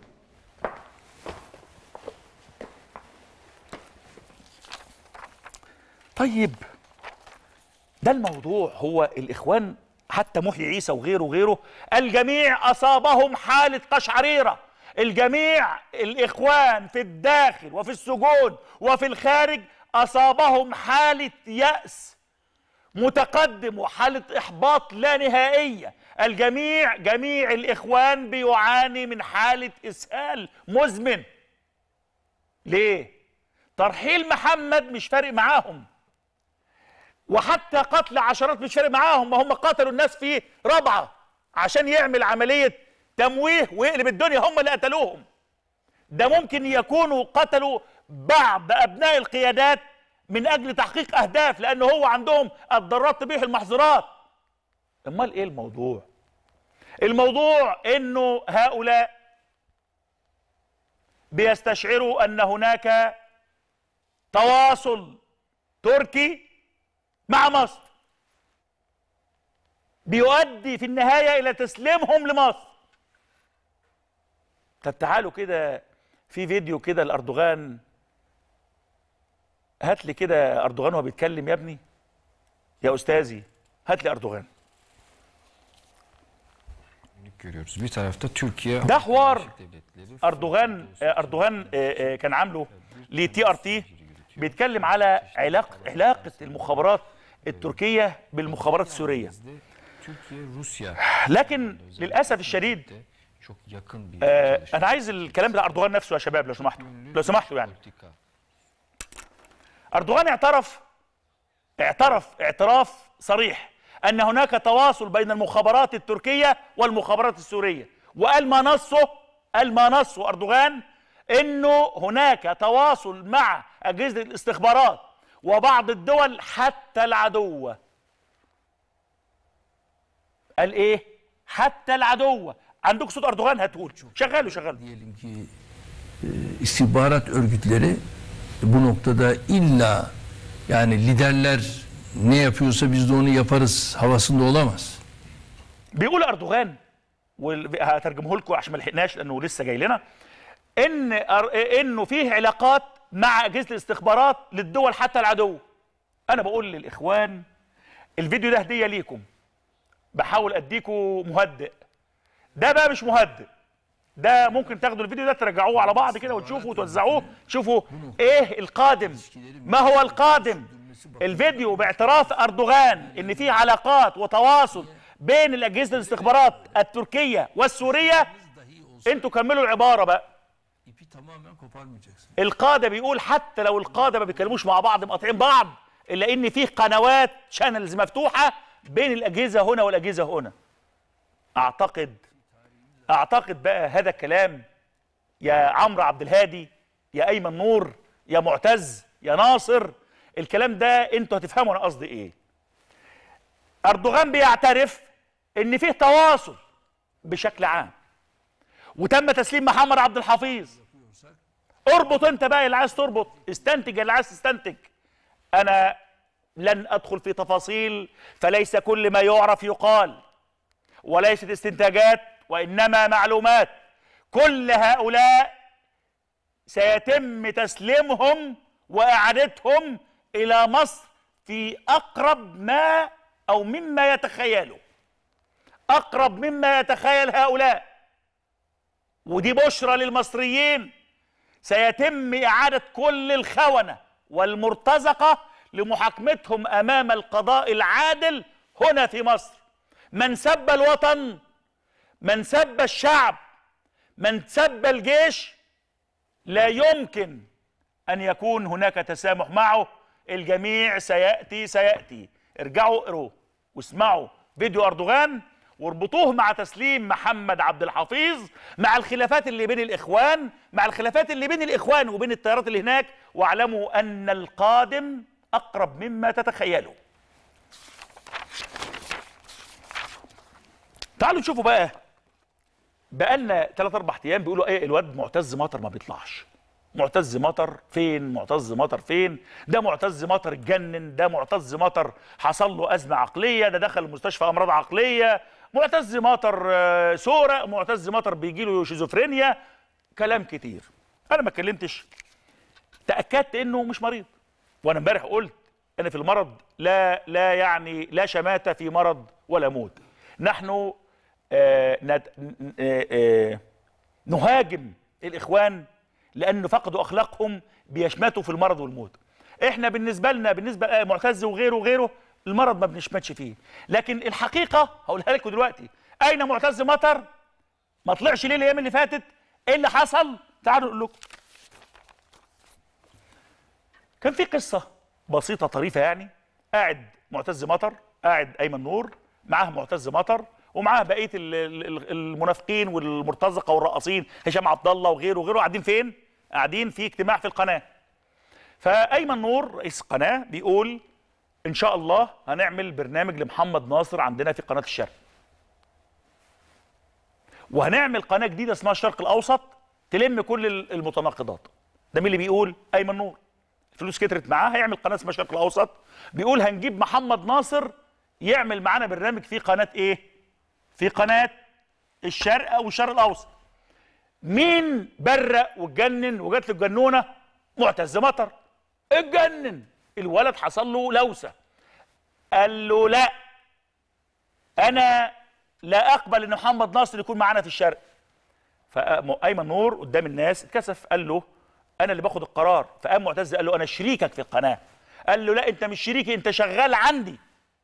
طيب ده الموضوع هو الإخوان حتى محيي عيسى وغيره وغيره الجميع أصابهم حالة قشعريرة الجميع الإخوان في الداخل وفي السجون وفي الخارج أصابهم حالة يأس متقدم وحالة إحباط لا نهائية الجميع جميع الإخوان بيعاني من حالة إسهال مزمن ليه؟ ترحيل محمد مش فارق معاهم وحتى قتل عشرات مش فارق معاهم ما هم قتلوا الناس في رابعة عشان يعمل عملية تمويه ويقلب الدنيا هم اللي قتلوهم ده ممكن يكونوا قتلوا بعض أبناء القيادات من اجل تحقيق اهداف لان هو عندهم الضرورات تبيح المحظورات امال ايه الموضوع الموضوع انه هؤلاء بيستشعروا ان هناك تواصل تركي مع مصر بيؤدي في النهايه الى تسليمهم لمصر طب تعالوا كده في فيديو كده لاردوغان هات لي كده اردوغان وهو بيتكلم يا ابني يا استاذي هات لي اردوغان görüyoruz. Bir tarafta Türkiye ده حوار Birleşik Devletleri اردوغان آه، اردوغان آه، آه، كان عامله لتي ار تي بيتكلم على علاقه علاقه المخابرات التركيه بالمخابرات السوريه Türkiye Rusya لكن للاسف الشديد de çok yakın bir آه، çalışma. انا عايز الكلام ده اردوغان نفسه يا شباب لو سمحتوا لو سمحتوا يعني Politika. اردوغان اعترف اعترف اعتراف صريح ان هناك تواصل بين المخابرات التركيه والمخابرات السوريه وقال ما نصه قال ما نصه اردوغان انه هناك تواصل مع اجهزه الاستخبارات وبعض الدول حتى العدو قال ايه حتى العدو عندك صوت اردوغان هاتهولي شغاله شغاله diyelim ki e, istihbarat örgütleri bu noktada illa yani liderler ne yapıyorsa biz de onu yaparız havasında olamaz. بيقول اردوغان وهترجمه لكم عشان ما لحقناش لانه لسه جاي لنا ان أر- انه فيه علاقات مع اجهزه الاستخبارات للدول حتى العدو انا بقول للاخوان الفيديو ده هديه ليكم بحاول اديكم مهدئ ده بقى مش مهدئ ده ممكن تاخدوا الفيديو ده ترجعوه على بعض كده وتشوفوا وتوزعوه تشوفوا ايه القادم ما هو القادم الفيديو باعتراف اردوغان ان في علاقات وتواصل بين الاجهزه الاستخبارات التركيه والسوريه انتوا كملوا العباره بقى İpi tamamen koparmayacaksın. القاده بيقول حتى لو القاده ما بيتكلموش مع بعض مقاطعين بعض الا ان في قنوات شانلز مفتوحه بين الاجهزه هنا والاجهزه هنا اعتقد اعتقد بقى هذا الكلام يا عمرو عبد الهادي يا ايمن نور يا معتز يا ناصر الكلام ده انتوا هتفهموا انا قصدي ايه اردوغان بيعترف ان فيه تواصل بشكل عام وتم تسليم محمد عبد الحفيظ اربط انت بقى اللي عايز تربط استنتج اللي عايز تستنتج انا لن ادخل في تفاصيل فليس كل ما يعرف يقال وليست استنتاجات وانما معلومات كل هؤلاء سيتم تسليمهم واعادتهم الى مصر في اقرب ما او مما يتخيلوا اقرب مما يتخيل هؤلاء ودي بشرى للمصريين سيتم إعادة كل الخونة والمرتزقة لمحاكمتهم أمام القضاء العادل هنا في مصر من سب الوطن من سب الشعب من سب الجيش لا يمكن أن يكون هناك تسامح معه الجميع سيأتي سيأتي ارجعوا اقروا واسمعوا فيديو أردوغان واربطوه مع تسليم محمد عبد الحفيظ مع الخلافات اللي بين الإخوان مع الخلافات اللي بين الإخوان وبين التيارات اللي هناك واعلموا أن القادم أقرب مما تتخيلوا تعالوا نشوفوا بقى بقالنا ثلاث اربع ايام بيقولوا ايه الواد معتز مطر ما بيطلعش معتز مطر فين معتز مطر فين ده معتز مطر اتجنن ده معتز مطر حصل له ازمه عقليه ده دخل المستشفى امراض عقليه معتز مطر آه، سورة معتز مطر بيجي له شيزوفرينيا كلام كتير انا ما اتكلمتش تاكدت انه مش مريض وانا امبارح قلت ان في المرض لا لا يعني لا شماته في مرض ولا موت نحن آه ند- آه آه نهاجم الاخوان لان فقدوا اخلاقهم بيشمتوا في المرض والموت احنا بالنسبه لنا بالنسبه لمعتز وغيره وغيره المرض ما بنشمتش فيه لكن الحقيقه هقولها لكم دلوقتي اين معتز مطر ما طلعش ليه الايام اللي فاتت ايه اللي حصل تعالوا نقول لكم كان في قصه بسيطه طريفه يعني قاعد معتز مطر قاعد ايمن نور معاه معتز مطر ومعاه بقيه ال- ال- المنافقين والمرتزقه والرقاصين هشام عبد الله وغيره وغيره قاعدين فين؟ قاعدين في اجتماع في القناه فايمن نور رئيس القناه بيقول ان شاء الله هنعمل برنامج لمحمد ناصر عندنا في قناه الشرق وهنعمل قناه جديده اسمها الشرق الاوسط تلم كل المتناقضات ده مين اللي بيقول ايمن نور الفلوس كترت معاه هيعمل قناه اسمها الشرق الاوسط بيقول هنجيب محمد ناصر يعمل معانا برنامج في قناه ايه في قناه الشرق او الشرق الاوسط مين برق واتجنن وجات له الجنونه معتز مطر اتجنن الولد حصل له لوسه قال له لا انا لا اقبل ان محمد ناصر يكون معانا في الشرق فايمن نور قدام الناس اتكسف قال له انا اللي باخد القرار فقام معتز قال له انا شريكك في القناه قال له لا انت مش شريكي انت شغال عندي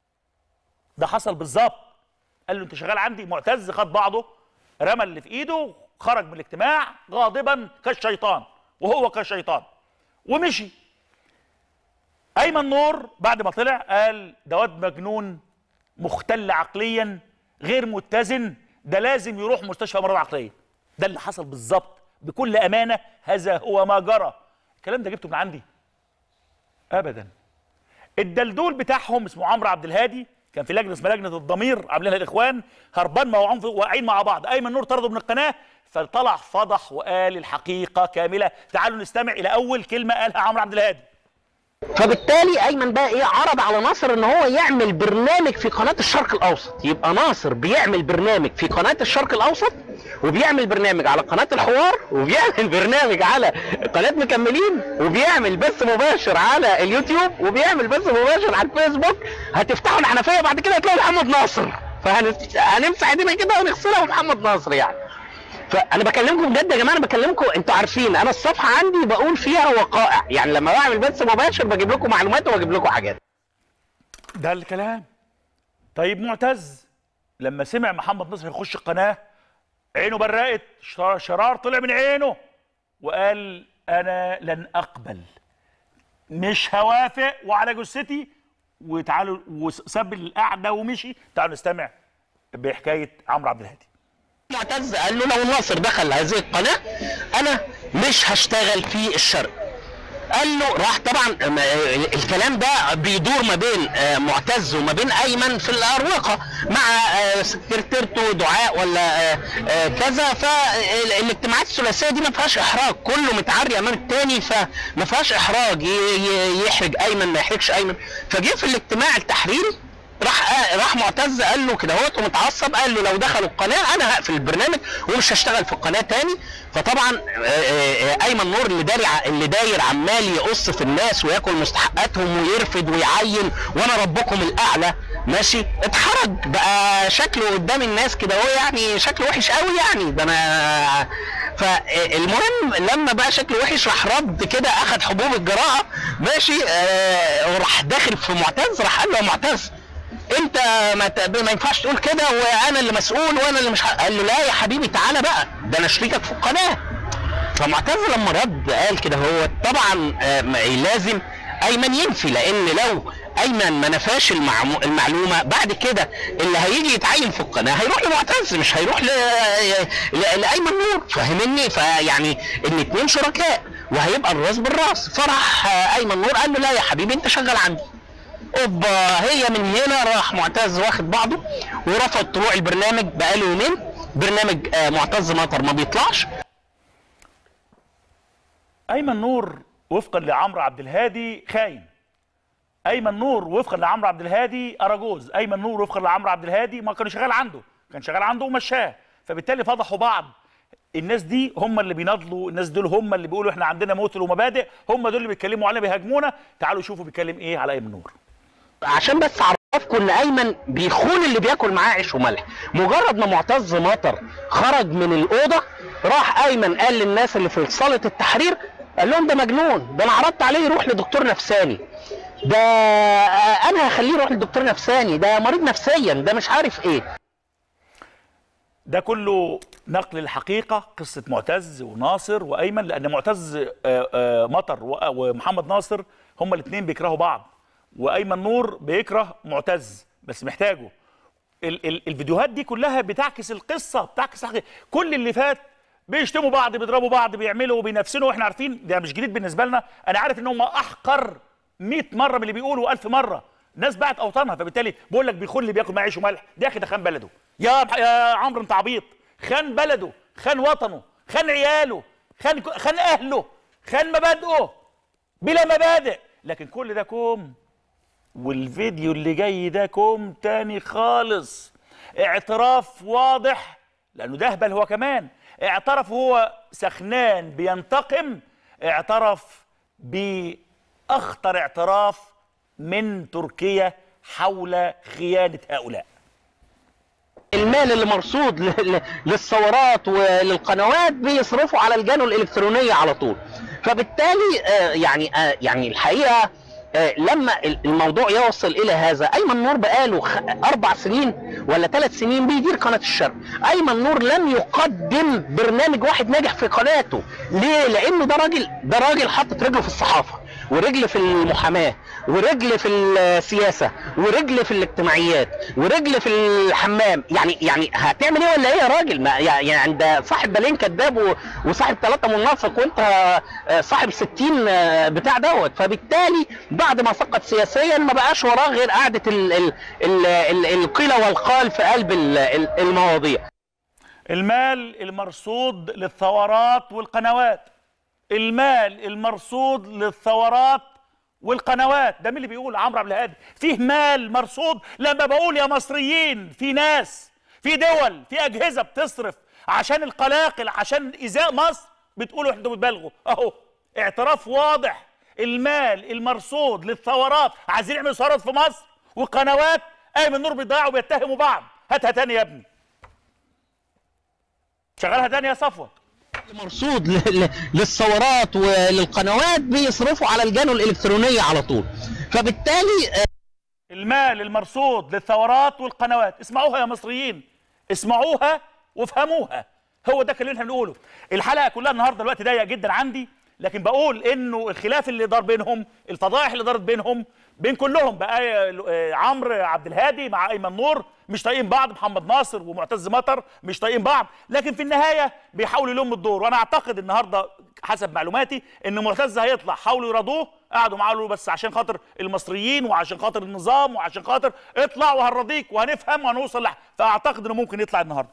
ده حصل بالظبط قال له انت شغال عندي معتز خد بعضه رمى اللي في ايده خرج من الاجتماع غاضبا كالشيطان وهو كالشيطان ومشي ايمن نور بعد ما طلع قال ده واد مجنون مختل عقليا غير متزن ده لازم يروح مستشفى امراض عقليه ده اللي حصل بالظبط بكل امانه هذا هو ما جرى الكلام ده جبته من عندي ابدا الدلدول بتاعهم اسمه عمرو عبد الهادي كان في لجنه اسمها لجنه الضمير عاملينها الاخوان هربان مع واقعين مع بعض ايمن نور طرده من القناه فطلع فضح وقال الحقيقه كامله تعالوا نستمع الى اول كلمه قالها عمرو عبد الهادي فبالتالي ايمن بقى ايه عرض على ناصر ان هو يعمل برنامج في قناه الشرق الاوسط يبقى ناصر بيعمل برنامج في قناه الشرق الاوسط وبيعمل برنامج على قناه الحوار وبيعمل برنامج على قناه مكملين وبيعمل بث مباشر على اليوتيوب وبيعمل بث مباشر على الفيسبوك هتفتحوا الحنفيه بعد كده هتلاقوا محمد ناصر فهنمسح ايدينا كده ونغسلها ومحمد ناصر يعني فانا بكلمكم بجد يا جماعه انا بكلمكم انتوا عارفين انا الصفحه عندي بقول فيها وقائع يعني لما بعمل بث مباشر بجيب لكم معلومات وبجيب لكم حاجات ده الكلام طيب معتز لما سمع محمد نصر يخش القناه عينه برقت شرار- شرار طلع من عينه وقال انا لن اقبل مش هوافق وعلى جثتي وتعالوا وساب القعده ومشي تعالوا نستمع بحكايه عمرو عبد الهادي معتز قال له لو ناصر دخل هذه القناه انا مش هشتغل في الشرق قال له راح طبعا م- الكلام ده بيدور ما بين آه، معتز وما بين ايمن في الاروقه مع آه، سكرتيرته دعاء ولا آه، آه، كذا فالاجتماعات الثلاثيه دي ما فيهاش احراج كله متعري امام التاني فما فيهاش احراج ي- ي- يحرج ايمن ما يحرجش ايمن فجه في الاجتماع التحريري راح آه راح معتز قال له كده هوت ومتعصب قال له لو دخلوا القناه انا هقفل البرنامج ومش هشتغل في القناه تاني فطبعا آه، آه، آه، ايمن نور اللي داري ع- اللي داير عمال يقص في الناس وياكل مستحقاتهم ويرفد ويعين وانا ربكم الاعلى ماشي اتحرج بقى شكله قدام الناس كده هو يعني شكله وحش قوي يعني ده انا فالمهم لما بقى شكله وحش راح رد كده اخد حبوب الجراءه ماشي آه وراح داخل في معتز راح قال له يا معتز انت ما, ت- ما ينفعش تقول كده وانا اللي مسؤول وانا اللي مش ح... قال له لا يا حبيبي تعالى بقى ده انا شريكك في القناه فمعتز لما رد قال كده هو طبعا آه، م- لازم ايمن ينفي لان لو ايمن ما نفاش المعمو- المعلومه بعد كده اللي هيجي يتعين في القناه هيروح لمعتز مش هيروح ل... ل... لايمن نور فاهمني فيعني الاثنين شركاء وهيبقى الراس بالراس فراح آه، ايمن نور قال له لا يا حبيبي انت شغال عندي اوبا هي من هنا راح معتز واخد بعضه ورفض طلوع البرنامج بقاله يومين برنامج آه، معتز مطر ما بيطلعش ايمن نور وفقا لعمرو عبد الهادي خاين ايمن نور وفقا لعمرو عبد الهادي اراجوز ايمن نور وفقا لعمرو عبد الهادي ما كان شغال عنده كان شغال عنده ومشاه فبالتالي فضحوا بعض الناس دي هم اللي بيناضلوا الناس دول هم اللي بيقولوا احنا عندنا موتل ومبادئ هم دول اللي بيتكلموا علينا بيهاجمونا تعالوا شوفوا بيتكلم ايه على ايمن نور عشان بس اعرفكم ان ايمن بيخون اللي بياكل معاه عيش وملح مجرد ما معتز مطر خرج من الاوضه راح ايمن قال للناس اللي في صاله التحرير قال لهم ده مجنون ده انا عرضت عليه يروح لدكتور نفساني ده آه، انا هخليه يروح لدكتور نفساني ده مريض نفسيا ده مش عارف ايه ده كله نقل الحقيقة قصة معتز وناصر وأيمن لأن معتز آه، آه، مطر و- ومحمد ناصر هما الاثنين بيكرهوا بعض وأيمن نور بيكره معتز بس محتاجه ال ال الفيديوهات دي كلها بتعكس القصة بتعكس الحقيقة كل اللي فات بيشتموا بعض بيضربوا بعض بيعملوا وبينافسوا واحنا عارفين ده مش جديد بالنسبه لنا انا عارف ان هم احقر 100 مره من اللي بيقولوا 1000 مره الناس باعت اوطانها فبالتالي بقول لك بيخون اللي بياكل معاه عيش وملح ده يا اخي ده خان بلده يا يا عمرو انت عبيط خان بلده خان وطنه خان عياله خان خان اهله خان مبادئه بلا مبادئ لكن كل ده كوم والفيديو اللي جاي ده كوم تاني خالص اعتراف واضح لانه ده اهبل هو كمان اعترف هو سخنان بينتقم اعترف باخطر اعتراف من تركيا حول خيانه هؤلاء المال اللي مرصود ل- ل- للثورات وللقنوات بيصرفوا على الجانب الالكترونيه على طول فبالتالي آه، يعني آه، يعني الحقيقه آه، لما ال- الموضوع يوصل الى هذا ايمن نور بقاله خ- اربع سنين ولا ثلاث سنين بيدير قناه الشرق ايمن نور لم يقدم برنامج واحد ناجح في قناته ليه لانه ده راجل ده راجل حاطط رجله في الصحافه ورجل في المحاماه ورجل في السياسه ورجل في الاجتماعيات ورجل في الحمام يعني يعني هتعمل ايه ولا ايه يا راجل ما يعني ده صاحب بالين كذاب و- وصاحب ثلاثه منافق وانت آه، صاحب 60 آه، بتاع دوت فبالتالي بعد ما سقط سياسيا ما بقاش وراه غير قعده ال- ال- ال- ال- القيل والقال في قلب ال- ال- المواضيع المال المرصود للثورات والقنوات المال المرصود للثورات والقنوات ده مين اللي بيقول عمرو عبد الهادي فيه مال مرصود لما بقول يا مصريين في ناس في دول في اجهزه بتصرف عشان القلاقل عشان ايذاء مصر بتقولوا احنا بتبالغوا اهو اعتراف واضح المال المرصود للثورات عايزين يعملوا ثورات في مصر وقنوات ايمن نور بيضيعوا وبيتهموا بعض هاتها تاني يا ابني شغلها تاني يا صفوت مرصود ل- ل- للثورات وللقنوات بيصرفوا على الجانب الالكترونيه على طول فبالتالي آه، المال المرصود للثورات والقنوات اسمعوها يا مصريين اسمعوها وافهموها هو ده اللي احنا بنقوله الحلقه كلها النهارده الوقت ضيق جدا عندي لكن بقول انه الخلاف اللي دار بينهم الفضائح اللي دارت بينهم بين كلهم بقى آه، عمرو عبد الهادي مع ايمن نور مش طايقين بعض محمد ناصر ومعتز مطر مش طايقين بعض لكن في النهايه بيحاولوا يلموا الدور وانا اعتقد النهارده حسب معلوماتي ان معتز هيطلع حاولوا يرضوه قعدوا معاه قالوا له بس عشان خاطر المصريين وعشان خاطر النظام وعشان خاطر اطلع وهنرضيك وهنفهم وهنوصل لح... فاعتقد انه ممكن يطلع النهارده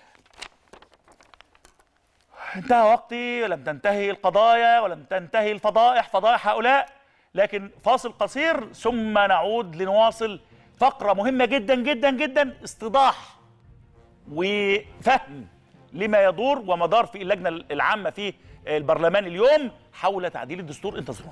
انتهى وقتي ولم تنتهي القضايا ولم تنتهي الفضائح فضائح هؤلاء لكن فاصل قصير ثم نعود لنواصل فقرة مهمة جدا جدا جدا استيضاح وفهم لما يدور ومدار في اللجنة العامة في البرلمان اليوم حول تعديل الدستور انتظرونا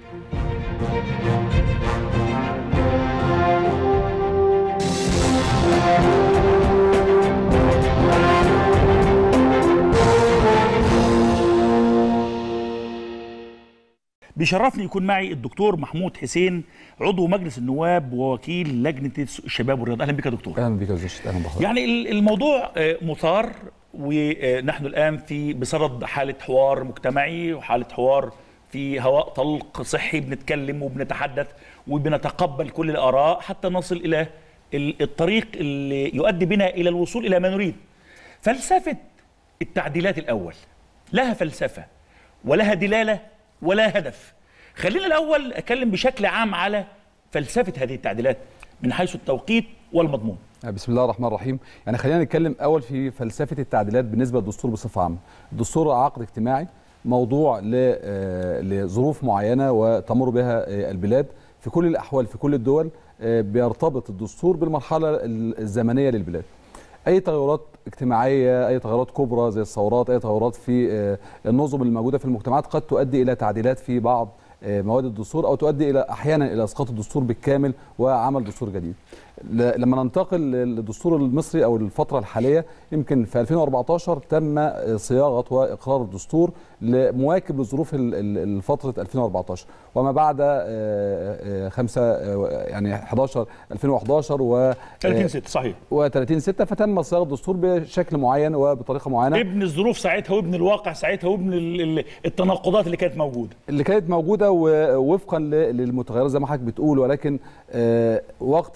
بيشرفني يكون معي الدكتور محمود حسين عضو مجلس النواب ووكيل لجنه الشباب والرياضه اهلا بك يا دكتور اهلا بك يا استاذ اهلا بحضرتك يعني ال- الموضوع آه، مثار ونحن الان في بصدد حاله حوار مجتمعي وحاله حوار في هواء طلق صحي بنتكلم وبنتحدث وبنتقبل كل الاراء حتى نصل الى ال- الطريق اللي يؤدي بنا الى الوصول الى ما نريد فلسفه التعديلات الاول لها فلسفه ولها دلاله ولا هدف خلينا الاول اتكلم بشكل عام على فلسفه هذه التعديلات من حيث التوقيت والمضمون بسم الله الرحمن الرحيم يعني خلينا نتكلم اول في فلسفه التعديلات بالنسبه للدستور بصفه عامه الدستور عقد اجتماعي موضوع ل- آه، لظروف معينه وتمر بها آه، البلاد في كل الاحوال في كل الدول آه، بيرتبط الدستور بالمرحله الزمنيه للبلاد اي تغيرات اجتماعيه اي تغيرات كبرى زي الثورات اي تغيرات في آه، النظم الموجوده في المجتمعات قد تؤدي الى تعديلات في بعض آه، مواد الدستور او تؤدي الى احيانا الى اسقاط الدستور بالكامل وعمل دستور جديد ل- لما ننتقل للدستور المصري او الفتره الحاليه يمكن في 2014 تم آه، صياغه واقرار الدستور لمواكب لظروف ال- ال- فتره 2014 وما بعد 5 يعني 11 2011 و 30 6 صحيح و30 6 فتم صياغه الدستور بشكل معين وبطريقه معينه ابن الظروف ساعتها وابن الواقع ساعتها وابن ال- ال- التناقضات اللي كانت موجوده اللي كانت موجوده ووفقا ل- للمتغيرات زي ما حضرتك بتقول ولكن آه، وقت اقرار هذا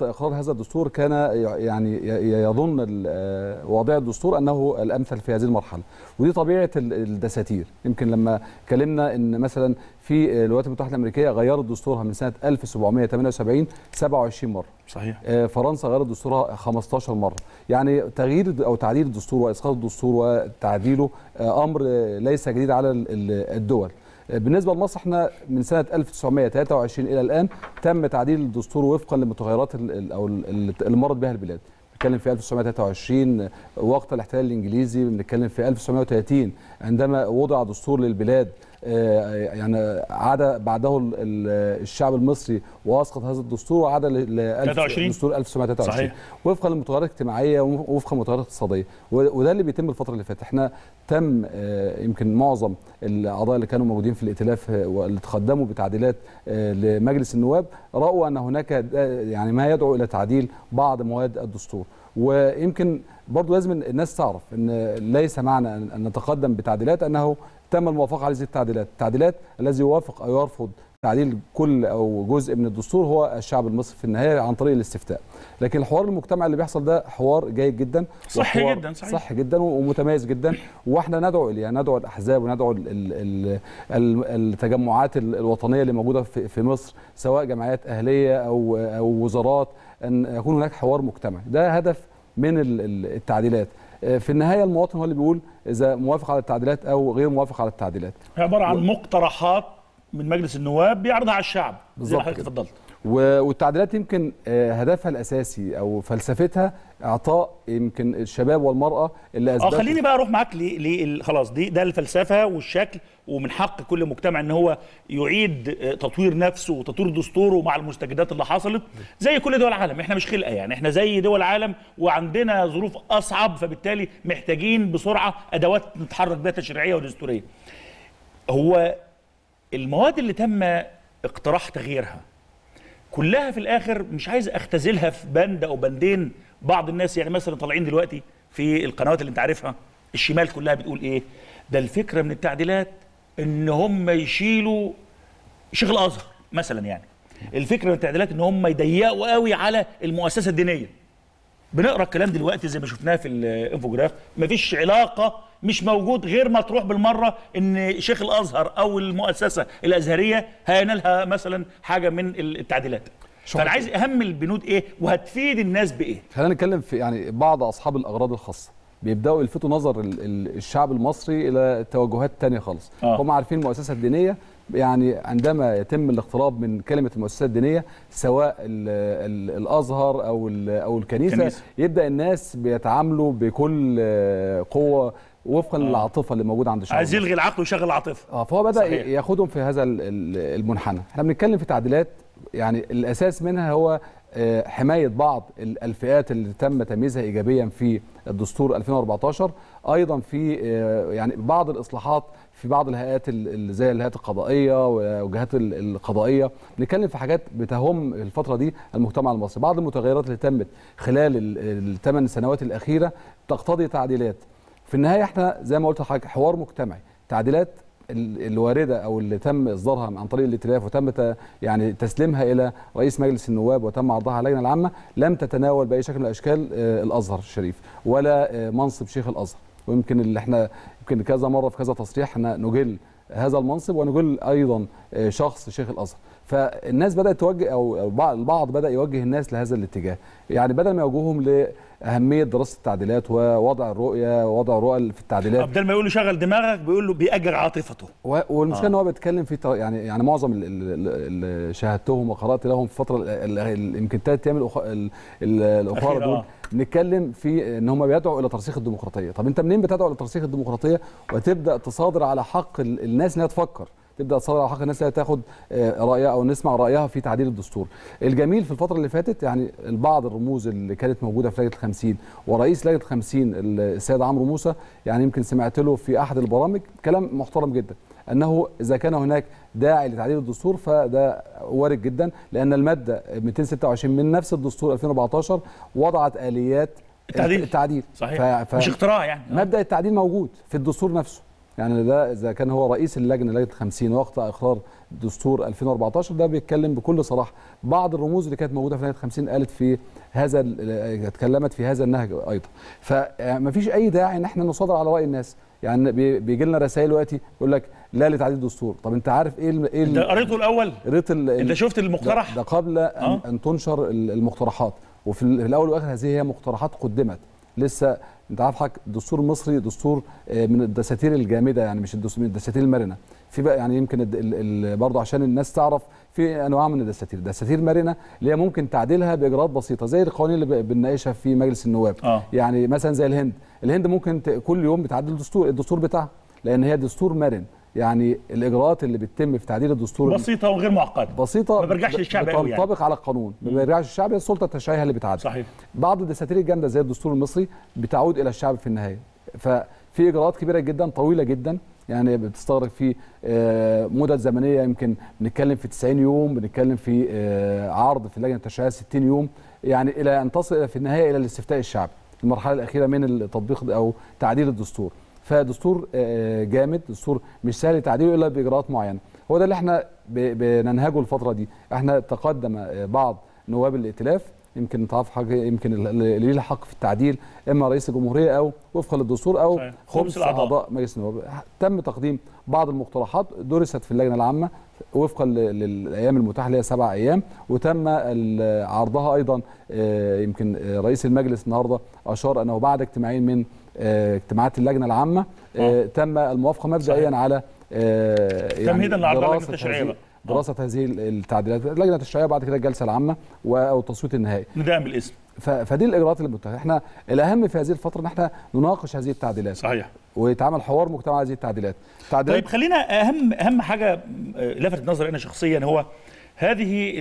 هذا الدستور كان ي- يعني ي- يظن ال- آه، واضع الدستور انه الامثل في هذه المرحله ودي طبيعه ال- الدساتير يمكن لما اتكلمنا ان مثلا في الولايات المتحده الامريكيه غيرت دستورها من سنه 1778 27 مره صحيح آه، فرنسا غيرت دستورها 15 مره يعني تغيير او تعديل الدستور واسقاط الدستور وتعديله آه، امر آه، ليس جديد على ال- ال- الدول آه، بالنسبه لمصر احنا من سنه 1923 الى الان تم تعديل الدستور وفقا للمتغيرات ال- ال- او ال- ال- اللي مرت بها البلاد بنتكلم في 1923 وقت الاحتلال الانجليزي بنتكلم في 1930 عندما وضع دستور للبلاد آه، يعني عاد بعده ال- ال- الشعب المصري واسقط هذا الدستور وعاد ل- ل 23 دستور 1923 صحيح. وفقا للمتغيرات الاجتماعيه ووفقا للمتغيرات الاقتصاديه و- وده اللي بيتم الفتره اللي فاتت احنا تم آه، يمكن معظم الاعضاء اللي كانوا موجودين في الائتلاف آه، واللي تقدموا بتعديلات آه، لمجلس النواب راوا ان هناك آه، يعني ما يدعو الى تعديل بعض مواد الدستور ويمكن برضو لازم الناس تعرف ان ليس معنى ان أن نتقدم بتعديلات انه تم الموافقه على هذه التعديلات التعديلات الذي يوافق او يرفض تعديل كل او جزء من الدستور هو الشعب المصري في النهايه عن طريق الاستفتاء لكن الحوار المجتمعي اللي بيحصل ده حوار جيد جدا صحي وحوار جدا، صحيح. صح جدا ومتميز جدا واحنا ندعو اليه ندعو الاحزاب وندعو ال ال ال ال التجمعات ال- الوطنيه اللي موجوده في, في مصر سواء جمعيات اهليه او او وزارات ان يكون هناك حوار مجتمعي ده هدف من ال- ال- التعديلات آه، في النهايه المواطن هو اللي بيقول اذا موافق على التعديلات او غير موافق على التعديلات عباره عن مقترحات من مجلس النواب بيعرضها على الشعب زي بالظبط ما حضرتك كده. اتفضلت و- والتعديلات يمكن آه، هدفها الاساسي او فلسفتها اعطاء يمكن الشباب والمراه اللي اه اثبتوا خليني بقى اروح معاك ل ل- خلاص دي ده الفلسفه والشكل ومن حق كل مجتمع ان هو يعيد آه، تطوير نفسه وتطوير دستوره مع المستجدات اللي حصلت زي كل دول العالم احنا مش خلقه يعني احنا زي دول العالم وعندنا ظروف اصعب فبالتالي محتاجين بسرعه ادوات نتحرك بها تشريعيه ودستوريه هو المواد اللي تم اقتراح تغييرها كلها في الاخر مش عايز اختزلها في بند او بندين بعض الناس يعني مثلا طالعين دلوقتي في القنوات اللي انت عارفها الشمال كلها بتقول ايه ده الفكره من التعديلات ان هم يشيلوا شيخ الازهر مثلا يعني الفكره من التعديلات ان هم يضيقوا قوي على المؤسسه الدينيه بنقرا الكلام دلوقتي زي ما شفناه في الانفوجراف مفيش علاقه مش موجود غير ما تروح بالمره ان شيخ الازهر او المؤسسه الازهريه هينالها مثلا حاجه من التعديلات فانا عايز اهم البنود ايه وهتفيد الناس بايه خلينا نتكلم في يعني بعض اصحاب الاغراض الخاصه بيبداوا يلفتوا نظر ال- ال- الشعب المصري الى توجهات تانية خالص آه. هم عارفين المؤسسه الدينيه يعني عندما يتم الاقتراب من كلمه المؤسسات الدينيه سواء ال ال الازهر او ال او الكنيسه الكنيسة. يبدا الناس بيتعاملوا بكل آه، قوه وفقا للعاطفه اللي موجوده عند الشعب عايز المصري. يلغي العقل ويشغل العاطفه اه فهو بدا صحيح. ياخدهم في هذا ال- ال- المنحنى احنا بنتكلم في تعديلات يعني الاساس منها هو آه، حمايه بعض ال- الفئات اللي تم تمييزها ايجابيا في الدستور 2014 ايضا في آه، يعني بعض الاصلاحات في بعض الهيئات ال- ال- زي الهيئات القضائيه والجهات ال- القضائيه بنتكلم في حاجات بتهم الفتره دي المجتمع المصري بعض المتغيرات اللي تمت خلال الثمان سنوات الاخيره تقتضي تعديلات في النهايه احنا زي ما قلت لحضرتك حوار مجتمعي تعديلات ال- الوارده او اللي تم اصدارها عن طريق الائتلاف وتم ت- يعني تسليمها الى رئيس مجلس النواب وتم عرضها على اللجنه العامه لم تتناول باي شكل من الاشكال آه، الازهر الشريف ولا آه، منصب شيخ الازهر ويمكن اللي احنا يمكن كذا مره في كذا تصريح احنا نجل هذا المنصب ونجل ايضا آه، شخص شيخ الازهر فالناس بدات توجه او البعض البعض بدا يوجه الناس لهذا الاتجاه يعني بدل ما يوجههم لاهميه دراسه التعديلات ووضع الرؤيه ووضع الرؤى في التعديلات بدل ما يقول له شغل دماغك بيقول له بيأجر عاطفته و- والمشكله ان هو بيتكلم في طر- يعني يعني معظم ال- ال- ال- اللي شاهدتهم وقرات لهم في الفتره ال- ال- ال- يمكن ثلاث ايام الأخ- ال- ال- الاخرى أخيرة، دول آه. نتكلم في ان هم بيدعوا الى ترسيخ الديمقراطيه طب انت منين بتدعو الى ترسيخ الديمقراطيه وتبدا تصادر على حق ال- الناس انها تفكر تبدا تصادر على حق الناس انها تاخد آه، رايها او نسمع رايها في تعديل الدستور الجميل في الفتره اللي فاتت يعني البعض الرموز اللي كانت موجوده في لجنه الخمسين ورئيس لجنه الخمسين السيد عمرو موسى يعني يمكن سمعت له في احد البرامج كلام محترم جدا انه اذا كان هناك داعي لتعديل الدستور فده وارد جدا لان الماده 226 من نفس الدستور 2014 وضعت اليات التعديل. التعديل صحيح ف... مش اختراع يعني آه. مبدا التعديل موجود في الدستور نفسه يعني ده اذا كان هو رئيس اللجنه لجنه 50 وقت اقرار دستور 2014 ده بيتكلم بكل صراحه بعض الرموز اللي كانت موجوده في نهايه 50 قالت في هذا ال- اتكلمت في هذا النهج ايضا فما فيش اي داعي ان احنا نصادر على راي الناس يعني بي- بيجي لنا رسائل دلوقتي يقول لك لا لتعديل الدستور طب انت عارف ايه ال- ايه انت ال- قريته الاول قريت ال- انت ال- شفت المقترح ده, ده قبل أن, آه. أن تنشر ال- المقترحات وفي ال- في الاول والاخر هذه هي مقترحات قدمت لسه انت عارف حضرتك الدستور المصري دستور آه، من الدساتير الجامده يعني مش الدستور من الدساتير المرنه في بقى يعني يمكن الد- ال- ال- برضه عشان الناس تعرف في انواع من الدساتير الدساتير مرنه اللي هي ممكن تعديلها باجراءات بسيطه زي القوانين اللي ب- بنناقشها في مجلس النواب آه. يعني مثلا زي الهند الهند ممكن ت- كل يوم بتعدل الدستور الدستور بتاعها لان هي دستور مرن يعني الاجراءات اللي بتتم في تعديل الدستور بسيطه وغير معقده بسيطه ما بيرجعش للشعب قوي يعني. بتنطبق على القانون ما بيرجعش الشعب هي السلطه التشريعيه اللي بتعدل صحيح بعض الدساتير الجامده زي الدستور المصري بتعود الى الشعب في النهايه ففي اجراءات كبيره جدا طويله جدا يعني بتستغرق في آه، مدد زمنيه يمكن بنتكلم في 90 يوم بنتكلم في آه، عرض في اللجنه التشريعيه 60 يوم يعني الى ان تصل في النهايه الى الاستفتاء الشعبي المرحله الاخيره من التطبيق او تعديل الدستور فدستور آه، جامد دستور مش سهل تعديله الا باجراءات معينه هو ده اللي احنا ب- بننهجه الفتره دي احنا تقدم آه، بعض نواب الائتلاف يمكن تعرف حاجه يمكن اللي ليه الحق في التعديل اما رئيس الجمهوريه او وفقا للدستور او صحيح. خمس خمس الأعضاء. اعضاء مجلس النواب تم تقديم بعض المقترحات درست في اللجنه العامه وفقا ل- للايام المتاحه اللي هي سبع ايام وتم ال- عرضها ايضا آه، يمكن آه، رئيس المجلس النهارده اشار انه بعد اجتماعين من آه، اجتماعات اللجنه العامه آه، تم الموافقه مبدئيا صحيح. على آه، تمهيداً لعرضها اللجنة دراسة التشريعية هذه- بقى. دراسه هذه التعديلات اللجنه التشريعيه بعد كده الجلسه العامه و- او التصويت النهائي نداء بالاسم ف- فدي الاجراءات اللي متاحه احنا الاهم في هذه الفتره ان احنا نناقش هذه التعديلات صحيح ويتعمل حوار مجتمع على هذه التعديلات تعديلات طيب خلينا اهم اهم حاجه آه، لفتت نظري انا شخصيا هو هذه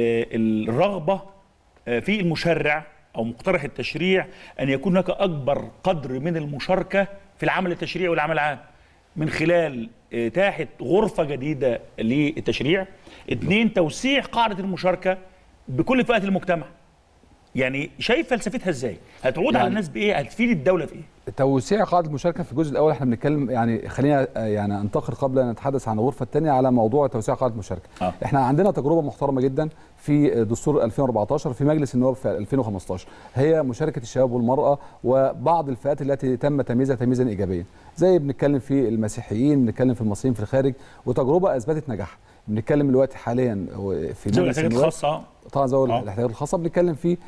ال- الرغبه آه، في المشرع او مقترح التشريع ان يكون هناك اكبر قدر من المشاركه في العمل التشريعي والعمل العام من خلال اتاحه غرفه جديده للتشريع اثنين توسيع قاعده المشاركه بكل فئات المجتمع يعني شايف فلسفتها ازاي هتعود على يعني- الناس بايه هتفيد الدوله في ايه توسيع قاعده المشاركه في الجزء الاول احنا بنتكلم يعني خلينا آه، يعني انتقل قبل ان نتحدث عن الغرفه الثانيه على موضوع توسيع قاعده المشاركه آه. احنا عندنا تجربه محترمه جدا في دستور 2014 في مجلس النواب في 2015 هي مشاركه الشباب والمراه وبعض الفئات التي تم تمييزها تمييزا ايجابيا زي بنتكلم في المسيحيين بنتكلم في المصريين في الخارج وتجربه اثبتت نجاحها بنتكلم دلوقتي حاليا في ذوي مجلس الاحتياجات النواب الخاصه طبعا ذوي آه. الاحتياجات الخاصه بنتكلم في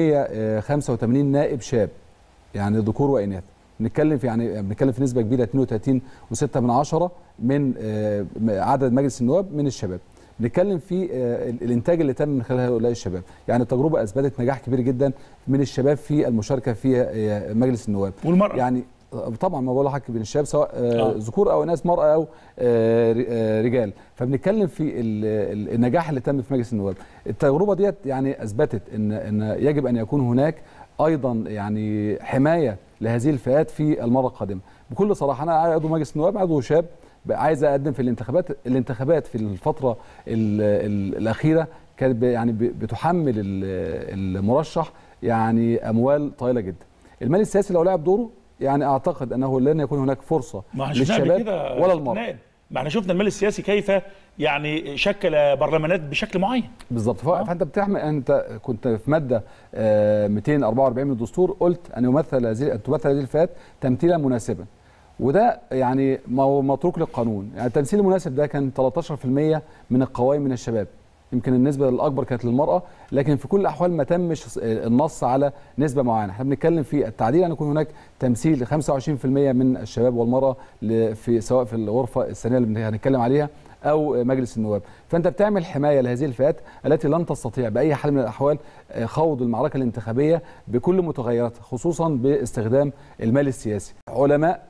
185 نائب شاب يعني ذكور واناث بنتكلم في يعني بنتكلم في نسبه كبيره 32.6 من عشرة من آه، عدد مجلس النواب من الشباب بنتكلم في آه، ال- الانتاج اللي تم من خلال هؤلاء الشباب يعني التجربه اثبتت نجاح كبير جدا من الشباب في المشاركه في آه، مجلس النواب والمراه يعني طبعا ما بقول لحضرتك بين الشباب سواء آه، آه. ذكور او اناث مراه او آه، ر- آه، رجال فبنتكلم في ال- ال- النجاح اللي تم في مجلس النواب التجربه ديت يعني اثبتت ان ان يجب ان يكون هناك ايضا يعني حمايه لهذه الفئات في المره القادمه بكل صراحه انا عضو مجلس النواب عضو شاب عايز اقدم في الانتخابات الانتخابات في الفتره ال ال الاخيره كانت ب- يعني ب- بتحمل ال- المرشح يعني اموال طائله جدا المال السياسي لو لعب دوره يعني اعتقد انه لن يكون هناك فرصه ما احنا شفناها قبل للشباب كده ولا المرأة نائب. ما احنا شفنا المال السياسي كيف يعني شكل برلمانات بشكل معين بالظبط ف- فانت بتعمل انت كنت في ماده آه، 244 من الدستور قلت ان يمثل هذه ان تمثل هذه الفئات تمثيلا مناسبا وده يعني مو- متروك للقانون يعني التمثيل المناسب ده كان 13% من القوائم من الشباب يمكن النسبه الاكبر كانت للمراه لكن في كل الاحوال ما تمش النص على نسبه معينه احنا بنتكلم في التعديل ان يكون هناك تمثيل ل 25% من الشباب والمراه ل- في سواء في الغرفه الثانيه اللي هنتكلم عليها او مجلس النواب فانت بتعمل حمايه لهذه الفئات التي لن تستطيع باي حال من الاحوال آه، خوض المعركه الانتخابيه بكل متغيراتها خصوصا باستخدام المال السياسي علماء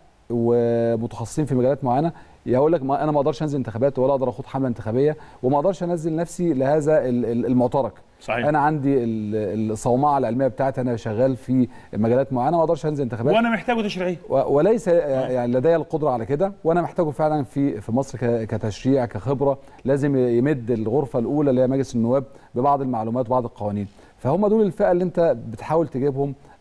ومتخصصين في مجالات معينه يقول لك ما انا ما اقدرش انزل انتخابات ولا اقدر اخوض حمله انتخابيه وما اقدرش انزل نفسي لهذا ال- ال- المعترك صحيح انا عندي ال- الصومعه العلميه بتاعتي انا شغال في مجالات معينه ما اقدرش انزل انتخابات وانا محتاجه تشريعيه و- وليس يعني لدي القدره على كده وانا محتاجه فعلا في في مصر ك- كتشريع كخبره لازم يمد الغرفه الاولى اللي هي مجلس النواب ببعض المعلومات وبعض القوانين فهم دول الفئه اللي انت بتحاول تجيبهم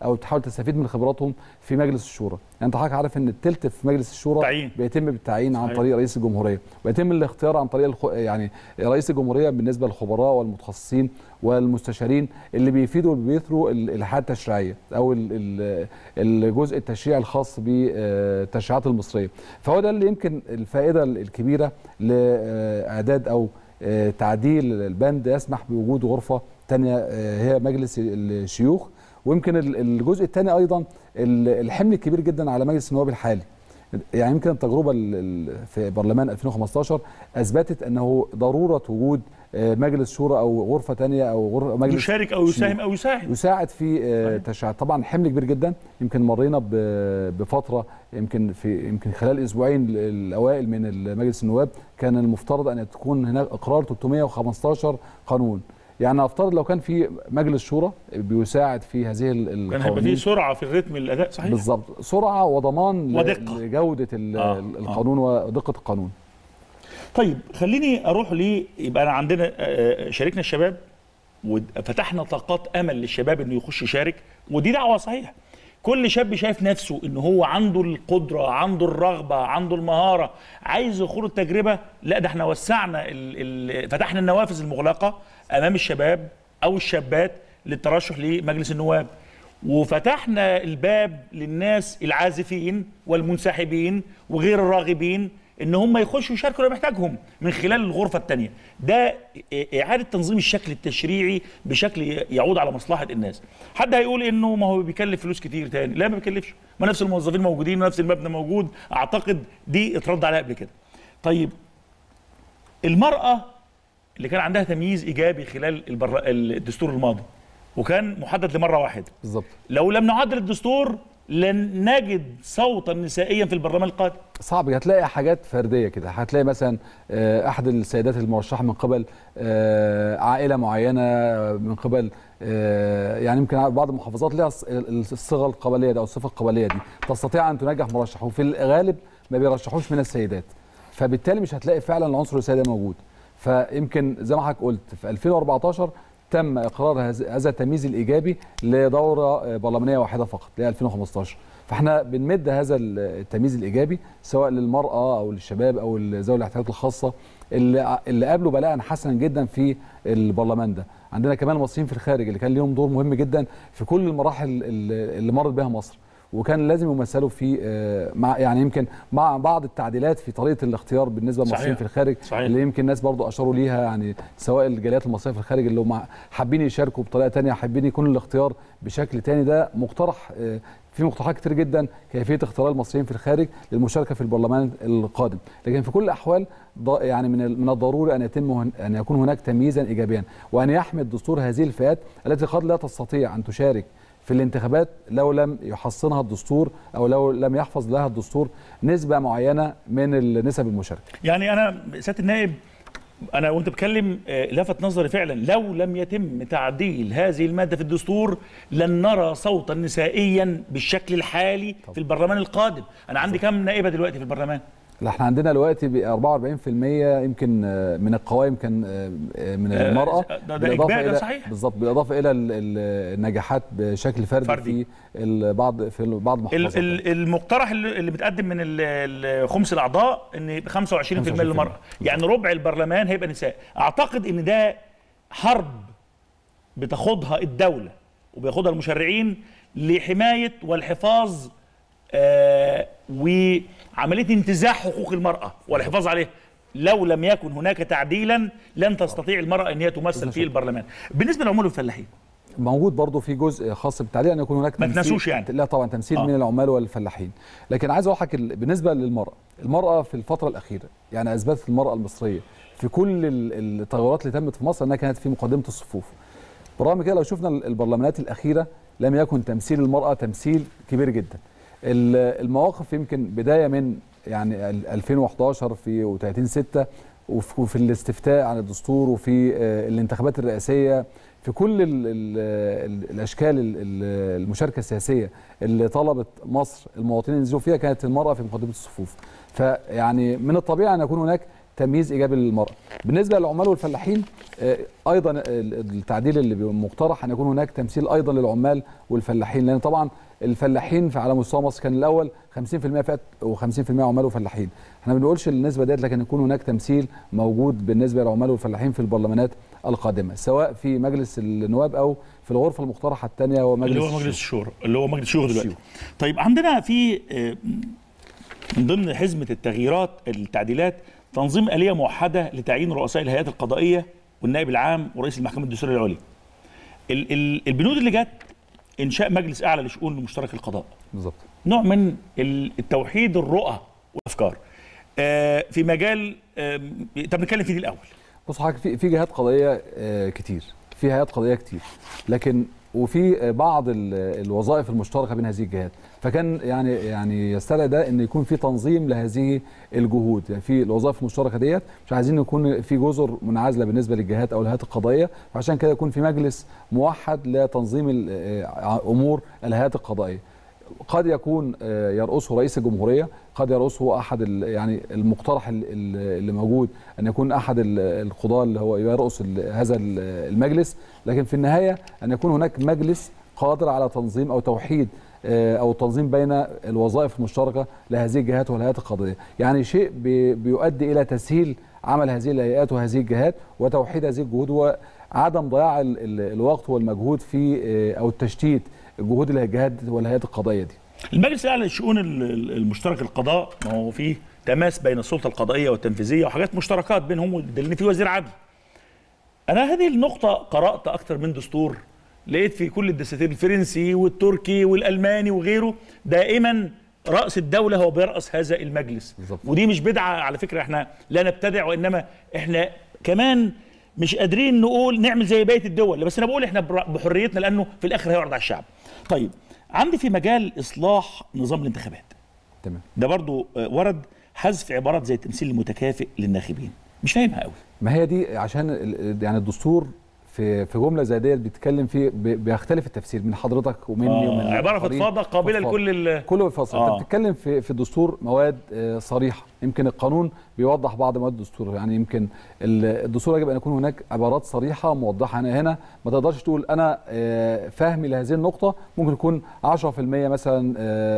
او تحاول تستفيد من خبراتهم في مجلس الشورى يعني انت حضرتك عارف ان التلت في مجلس الشورى تعيين. بيتم بالتعيين عن صحيح. طريق رئيس الجمهوريه ويتم الاختيار عن طريق الخ... يعني رئيس الجمهوريه بالنسبه للخبراء والمتخصصين والمستشارين اللي بيفيدوا وبيثروا ال- الحياه التشريعيه او ال- ال- الجزء التشريعي الخاص بالتشريعات المصريه فهو ده اللي يمكن الفائده الكبيره لاعداد او آه، تعديل البند يسمح بوجود غرفه ثانيه هي مجلس الشيوخ ويمكن ال- الجزء الثاني ايضا ال- الحمل الكبير جدا على مجلس النواب الحالي يعني يمكن التجربه ال- ال- في برلمان 2015 اثبتت انه ضروره وجود آه، مجلس شورى او غرفه ثانيه او غرفه مجلس يشارك او يساهم شيوخ. او يساعد يساعد في آه، صحيح. تشريعات طبعا حمل كبير جدا يمكن مرينا ب- بفتره يمكن في يمكن خلال اسبوعين الاوائل من مجلس النواب كان المفترض ان تكون هناك اقرار 315 قانون يعني افترض لو كان في مجلس شورى بيساعد في هذه ال- كان هيبقى القوانين فيه سرعه في الريتم الاداء صحيح بالظبط سرعه وضمان ل- ودقة. لجوده ال- آه، القانون ودقه القانون طيب خليني اروح ليه يبقى انا عندنا آه، شاركنا الشباب وفتحنا طاقات امل للشباب انه يخش يشارك ودي دعوه صحيحه كل شاب شايف نفسه ان هو عنده القدره عنده الرغبه عنده المهاره عايز يخوض التجربه لا ده احنا وسعنا ال ال فتحنا النوافذ المغلقه امام الشباب او الشابات للترشح لمجلس النواب وفتحنا الباب للناس العازفين والمنسحبين وغير الراغبين ان هم يخشوا يشاركوا لما محتاجهم من خلال الغرفه الثانيه ده اعاده تنظيم الشكل التشريعي بشكل يعود على مصلحه الناس حد هيقول انه ما هو بيكلف فلوس كتير تاني لا ما بيكلفش ما نفس الموظفين موجودين ونفس المبنى موجود اعتقد دي اترد عليها قبل كده طيب المراه اللي كان عندها تمييز ايجابي خلال البر... الدستور الماضي وكان محدد لمره واحده بالظبط لو لم نعدل الدستور لن نجد صوتا نسائيا في البرلمان القادم صعب هتلاقي حاجات فرديه كده هتلاقي مثلا آه، احد السيدات المرشحه من قبل آه، عائله معينه من قبل آه، يعني يمكن بعض المحافظات لها الص- الصيغه القبليه دي او الصفه القبليه دي تستطيع ان تنجح مرشح وفي الغالب ما بيرشحوش من السيدات فبالتالي مش هتلاقي فعلا العنصر السيدي ده موجود فيمكن زي ما حضرتك قلت في 2014 تم اقرار هذا هذا التمييز الايجابي لدوره آه، برلمانيه واحده فقط اللي هي 2015 فاحنا بنمد هذا التمييز الايجابي سواء للمراه او للشباب او ذوي الاحتياجات الخاصه اللي اللي قابلوا بلاء حسنا جدا في البرلمان ده عندنا كمان المصريين في الخارج اللي كان ليهم دور مهم جدا في كل المراحل اللي اللي مرت بها مصر وكان لازم يمثلوا في آه، مع يعني يمكن مع بعض التعديلات في طريقه الاختيار بالنسبه للمصريين صحيح. في الخارج صحيح. اللي يمكن الناس برضو اشاروا ليها يعني سواء الجاليات المصريه في الخارج اللي هم حابين يشاركوا بطريقه تانية حابين يكون الاختيار بشكل تاني ده مقترح آه، في مقترحات كتير جدا كيفيه اختيار المصريين في الخارج للمشاركه في البرلمان القادم لكن في كل الاحوال ض- يعني من ال- من الضروري ان يتم هن- ان يكون هناك تمييزا ايجابيا وان يحمي الدستور هذه الفئات التي قد لا تستطيع ان تشارك في الانتخابات لو لم يحصنها الدستور او لو لم يحفظ لها الدستور نسبه معينه من النسب المشاركه يعني انا سياده النائب انا وانت بتكلم آه، لفت نظري فعلا لو لم يتم تعديل هذه الماده في الدستور لن نرى صوتا نسائيا بالشكل الحالي في البرلمان القادم انا عندي كم نائبه دلوقتي في البرلمان لا احنا عندنا دلوقتي ب 44% يمكن آه، من القوائم كان آه، آه، من آه، المراه ده- ده إجمالي، ده الى صحيح. بالظبط بالاضافه الى ال- ال- النجاحات بشكل فردي, فردي. في البعض في بعض ال- المحافظات ال- المقترح اللي اللي متقدم من ال- ال- خمس الاعضاء ان 25% للمراه يعني ربع البرلمان هيبقى نساء اعتقد ان ده حرب بتاخدها الدوله وبياخدها المشرعين لحمايه والحفاظ آه وعمليه انتزاع حقوق المراه والحفاظ عليها لو لم يكن هناك تعديلا لن تستطيع المراه ان هي تمثل في البرلمان بالنسبه للعمال والفلاحين موجود برضو في جزء خاص بالتعليق ان يكون هناك ما تمثيل- تنسوش يعني. لا طبعا تمثيل آه. من العمال والفلاحين لكن عايز اوضح لك ال- بالنسبه للمراه المراه في الفتره الاخيره يعني اثبتت المراه المصريه في كل ال- التغيرات اللي تمت في مصر انها كانت في مقدمه الصفوف برغم كده لو شفنا ال- البرلمانات الاخيره لم يكن تمثيل المراه تمثيل كبير جدا ال- المواقف يمكن بدايه من يعني ال- 2011 في و30 6 وف- وفي الاستفتاء عن الدستور وفي آه، الانتخابات الرئاسيه في كل ال ال ال الاشكال ال- ال- المشاركه السياسيه اللي طلبت مصر المواطنين ينزلوا فيها كانت المراه في مقدمه الصفوف فيعني من الطبيعي ان يكون هناك تمييز ايجابي للمراه بالنسبه للعمال والفلاحين آه، ايضا ال- التعديل اللي بيبقى مقترح ان يكون هناك تمثيل ايضا للعمال والفلاحين لان طبعا الفلاحين في على مستوى مصر كان الاول 50% فئات و50% عمال وفلاحين احنا ما بنقولش النسبه ديت لكن يكون هناك تمثيل موجود بالنسبه للعمال والفلاحين في البرلمانات القادمه سواء في مجلس النواب او في الغرفه المقترحه الثانيه ومجلس اللي هو مجلس الشورى. الشورى اللي هو مجلس الشيوخ دلوقتي الشيوخ. طيب عندنا في آه، من ضمن حزمه التغييرات التعديلات تنظيم اليه موحده لتعيين رؤساء الهيئات القضائيه والنائب العام ورئيس المحكمه الدستوريه العليا ال- ال- البنود اللي جت انشاء مجلس اعلى لشؤون مشترك القضاء بالظبط نوع من ال- التوحيد الرؤى والافكار آه، في مجال آه، طب نتكلم في دي الاول بص حضرتك في في جهات قضائيه آه، كتير في هيئات قضائيه كتير لكن وفي آه، بعض ال- الوظائف المشتركه بين هذه الجهات فكان يعني يعني يستدعي ده ان يكون في تنظيم لهذه الجهود يعني في الوظائف المشتركه ديت مش عايزين يكون في جزر منعزله بالنسبه للجهات او الهيئات القضائيه فعشان كده يكون في مجلس موحد لتنظيم ال- آه، امور الهيئات القضائيه قد يكون آه، يرأسه رئيس الجمهورية قد يرأسه أحد ال- يعني المقترح ال- ال- اللي موجود أن يكون أحد ال- القضاة اللي هو يرأس ال- هذا ال- المجلس لكن في النهاية أن يكون هناك مجلس قادر على تنظيم أو توحيد آه، أو التنظيم بين الوظائف المشتركة لهذه الجهات والهيئات القضائية يعني شيء بي- بيؤدي إلى تسهيل عمل هذه الهيئات وهذه الجهات وتوحيد هذه الجهود وعدم ضياع ال- ال- الوقت والمجهود في آه، أو التشتيت جهود الجهات والهيئات القضائيه دي المجلس الاعلى للشؤون ال- ال- المشترك القضاء ما هو فيه تماس بين السلطه القضائيه والتنفيذيه وحاجات مشتركات بينهم لان في وزير عدل. انا هذه النقطه قرات اكثر من دستور لقيت في كل الدساتير الفرنسي والتركي والالماني وغيره دائما راس الدوله هو بيراس هذا المجلس بالظبط. ودي مش بدعه على فكره احنا لا نبتدع وانما احنا كمان مش قادرين نقول نعمل زي بقيه الدول بس انا بقول احنا بر- بحريتنا لانه في الاخر هيعرض على الشعب. طيب عندي في مجال اصلاح نظام الانتخابات تمام ده برضو آه، ورد حذف عبارات زي التمثيل المتكافئ للناخبين مش فاهمها قوي ما هي دي عشان ال- يعني الدستور في في جمله زي ديت بيتكلم فيه بي- بيختلف التفسير من حضرتك ومني آه، ومن عباره الآخرين. فضفاضه قابله فضفاضة. لكل ال- كله بالفصل آه. انت بتتكلم في في الدستور مواد آه، صريحه يمكن القانون بيوضح بعض مواد الدستور يعني يمكن ال- الدستور يجب ان يكون هناك عبارات صريحه موضحه انا هنا ما تقدرش تقول انا آه، فهمي لهذه النقطه ممكن يكون 10% مثلا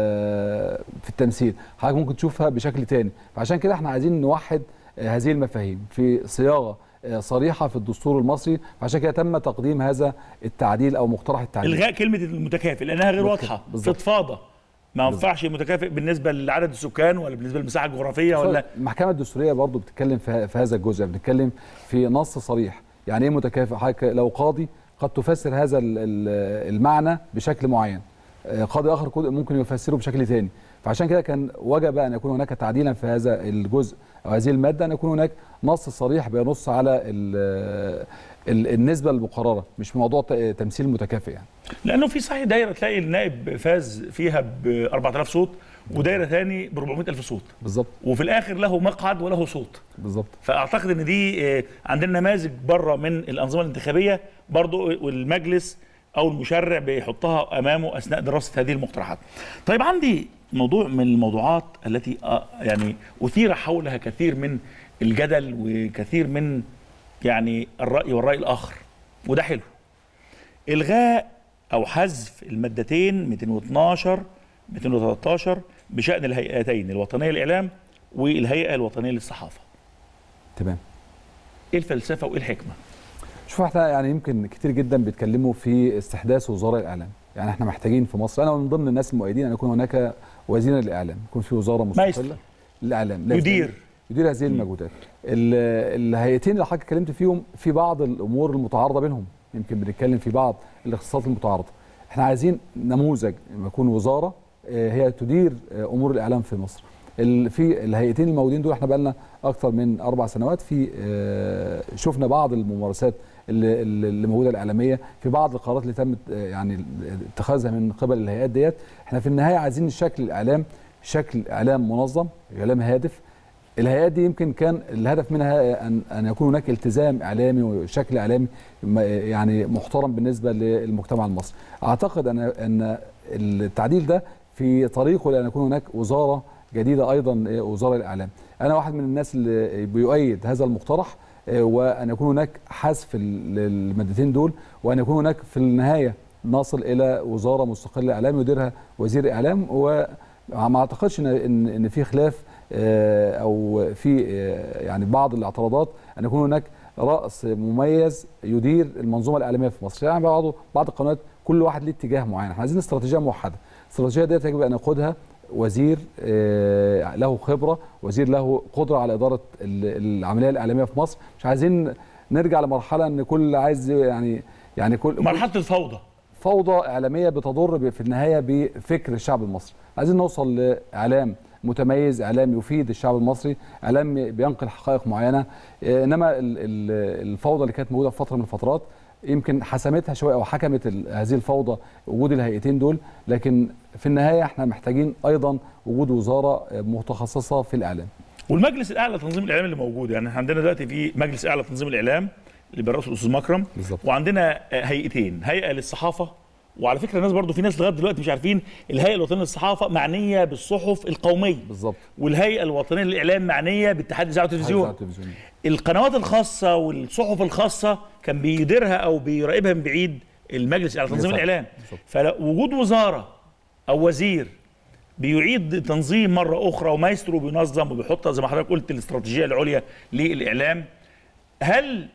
آه، في التمثيل حضرتك ممكن تشوفها بشكل تاني فعشان كده احنا عايزين نوحد آه، هذه المفاهيم في صياغه آه، صريحه في الدستور المصري فعشان كده تم تقديم هذا التعديل او مقترح التعديل الغاء كلمه المتكافئ لانها غير بالظبط. واضحه بالظبط. فضفاضه ما ينفعش متكافئ بالنسبه لعدد السكان ولا بالنسبه للمساحه الجغرافيه ولا المحكمه الدستوريه برضو بتتكلم في في هذا الجزء بنتكلم في نص صريح يعني ايه متكافئ حضرتك لو قاضي قد تفسر هذا ال- ال- المعنى بشكل معين آه، قاضي اخر كود- ممكن يفسره بشكل ثاني فعشان كده كان وجب ان يكون هناك تعديلا في هذا الجزء او هذه الماده ان يكون هناك نص صريح بينص على ال- ال- النسبه المقرره مش موضوع ت- تمثيل متكافئ يعني لانه في صحيح دايره تلاقي النائب فاز فيها ب 4000 صوت ودايره ثاني ب 400000 صوت بالظبط وفي الاخر له مقعد وله صوت بالظبط فاعتقد ان دي آه، عندنا نماذج بره من الانظمه الانتخابيه برضو والمجلس او المشرع بيحطها امامه اثناء دراسه هذه المقترحات. طيب عندي موضوع من الموضوعات التي آه، يعني اثير حولها كثير من الجدل وكثير من يعني الراي والراي الاخر وده حلو. الغاء او حذف المادتين 212 213 بشان الهيئتين الوطنيه للاعلام والهيئه الوطنيه للصحافه. تمام ايه الفلسفه وايه الحكمه؟ شوف احنا يعني يمكن كتير جدا بيتكلموا في استحداث وزاره الاعلام يعني احنا محتاجين في مصر انا من ضمن الناس المؤيدين ان يكون هناك وزير للاعلام يكون في وزاره مايسترو. مستقله للاعلام لازم يدير. يدير هذه المجهودات ال- الهيئتين اللي حضرتك اتكلمت فيهم في بعض الامور المتعارضه بينهم يمكن بنتكلم في بعض الاختصاصات المتعارضه احنا عايزين نموذج لما يكون وزاره آه، هي تدير آه، امور الاعلام في مصر ال- في الهيئتين الموجودين دول احنا بقالنا اكثر من اربع سنوات في آه، شفنا بعض الممارسات اللي, اللي موجوده الاعلاميه في بعض القرارات اللي تمت آه، يعني اتخاذها من قبل الهيئات ديت احنا في النهايه عايزين شكل الاعلام شكل اعلام منظم اعلام هادف الهيئات دي يمكن كان الهدف منها ان ان يكون هناك التزام اعلامي وشكل اعلامي م- يعني محترم بالنسبه للمجتمع المصري. اعتقد ان ان التعديل ده في طريقه لان يكون هناك وزاره جديده ايضا وزاره الاعلام. انا واحد من الناس اللي بيؤيد هذا المقترح آه، وان يكون هناك حذف ال- المادتين دول وان يكون هناك في النهايه نصل الى وزاره مستقله اعلام يديرها وزير اعلام وما اعتقدش ان ان إن في خلاف آه، او في آه، يعني بعض الاعتراضات ان يكون هناك راس مميز يدير المنظومه الاعلاميه في مصر يعني بعض بعض القنوات كل واحد ليه اتجاه معين احنا عايزين استراتيجيه موحده الاستراتيجيه ديت يجب ان يقودها وزير آه، له خبره وزير له قدره على اداره ال- العمليه الاعلاميه في مصر مش عايزين نرجع لمرحله ان كل عايز يعني يعني كل مرحله الفوضى فوضى اعلاميه بتضر ب- في النهايه بفكر الشعب المصري عايزين نوصل لاعلام متميز اعلام يفيد الشعب المصري اعلام بينقل حقائق معينه إيه، انما ال- ال- الفوضى اللي كانت موجوده في فتره من الفترات يمكن حسمتها شويه او حكمت ال- هذه الفوضى وجود الهيئتين دول لكن في النهايه احنا محتاجين ايضا وجود وزاره متخصصه في الاعلام والمجلس الاعلى لتنظيم الاعلام اللي موجود يعني احنا عندنا دلوقتي في مجلس اعلى لتنظيم الاعلام اللي بيرأسه الاستاذ مكرم بالظبط. وعندنا آه، هيئتين هيئه للصحافه وعلى فكره الناس برضو في ناس لغايه دلوقتي مش عارفين الهيئه الوطنيه للصحافه معنيه بالصحف القوميه بالظبط والهيئه الوطنيه للاعلام معنيه باتحاد الاذاعه والتلفزيون التلفزيون. القنوات الخاصه والصحف الخاصه كان بيديرها او بيراقبها من بعيد المجلس الاعلى لتنظيم بالظبط. الاعلام بالظبط. فوجود وزاره او وزير بيعيد تنظيم مره اخرى ومايسترو بينظم وبيحط زي ما حضرتك قلت الاستراتيجيه العليا للاعلام هل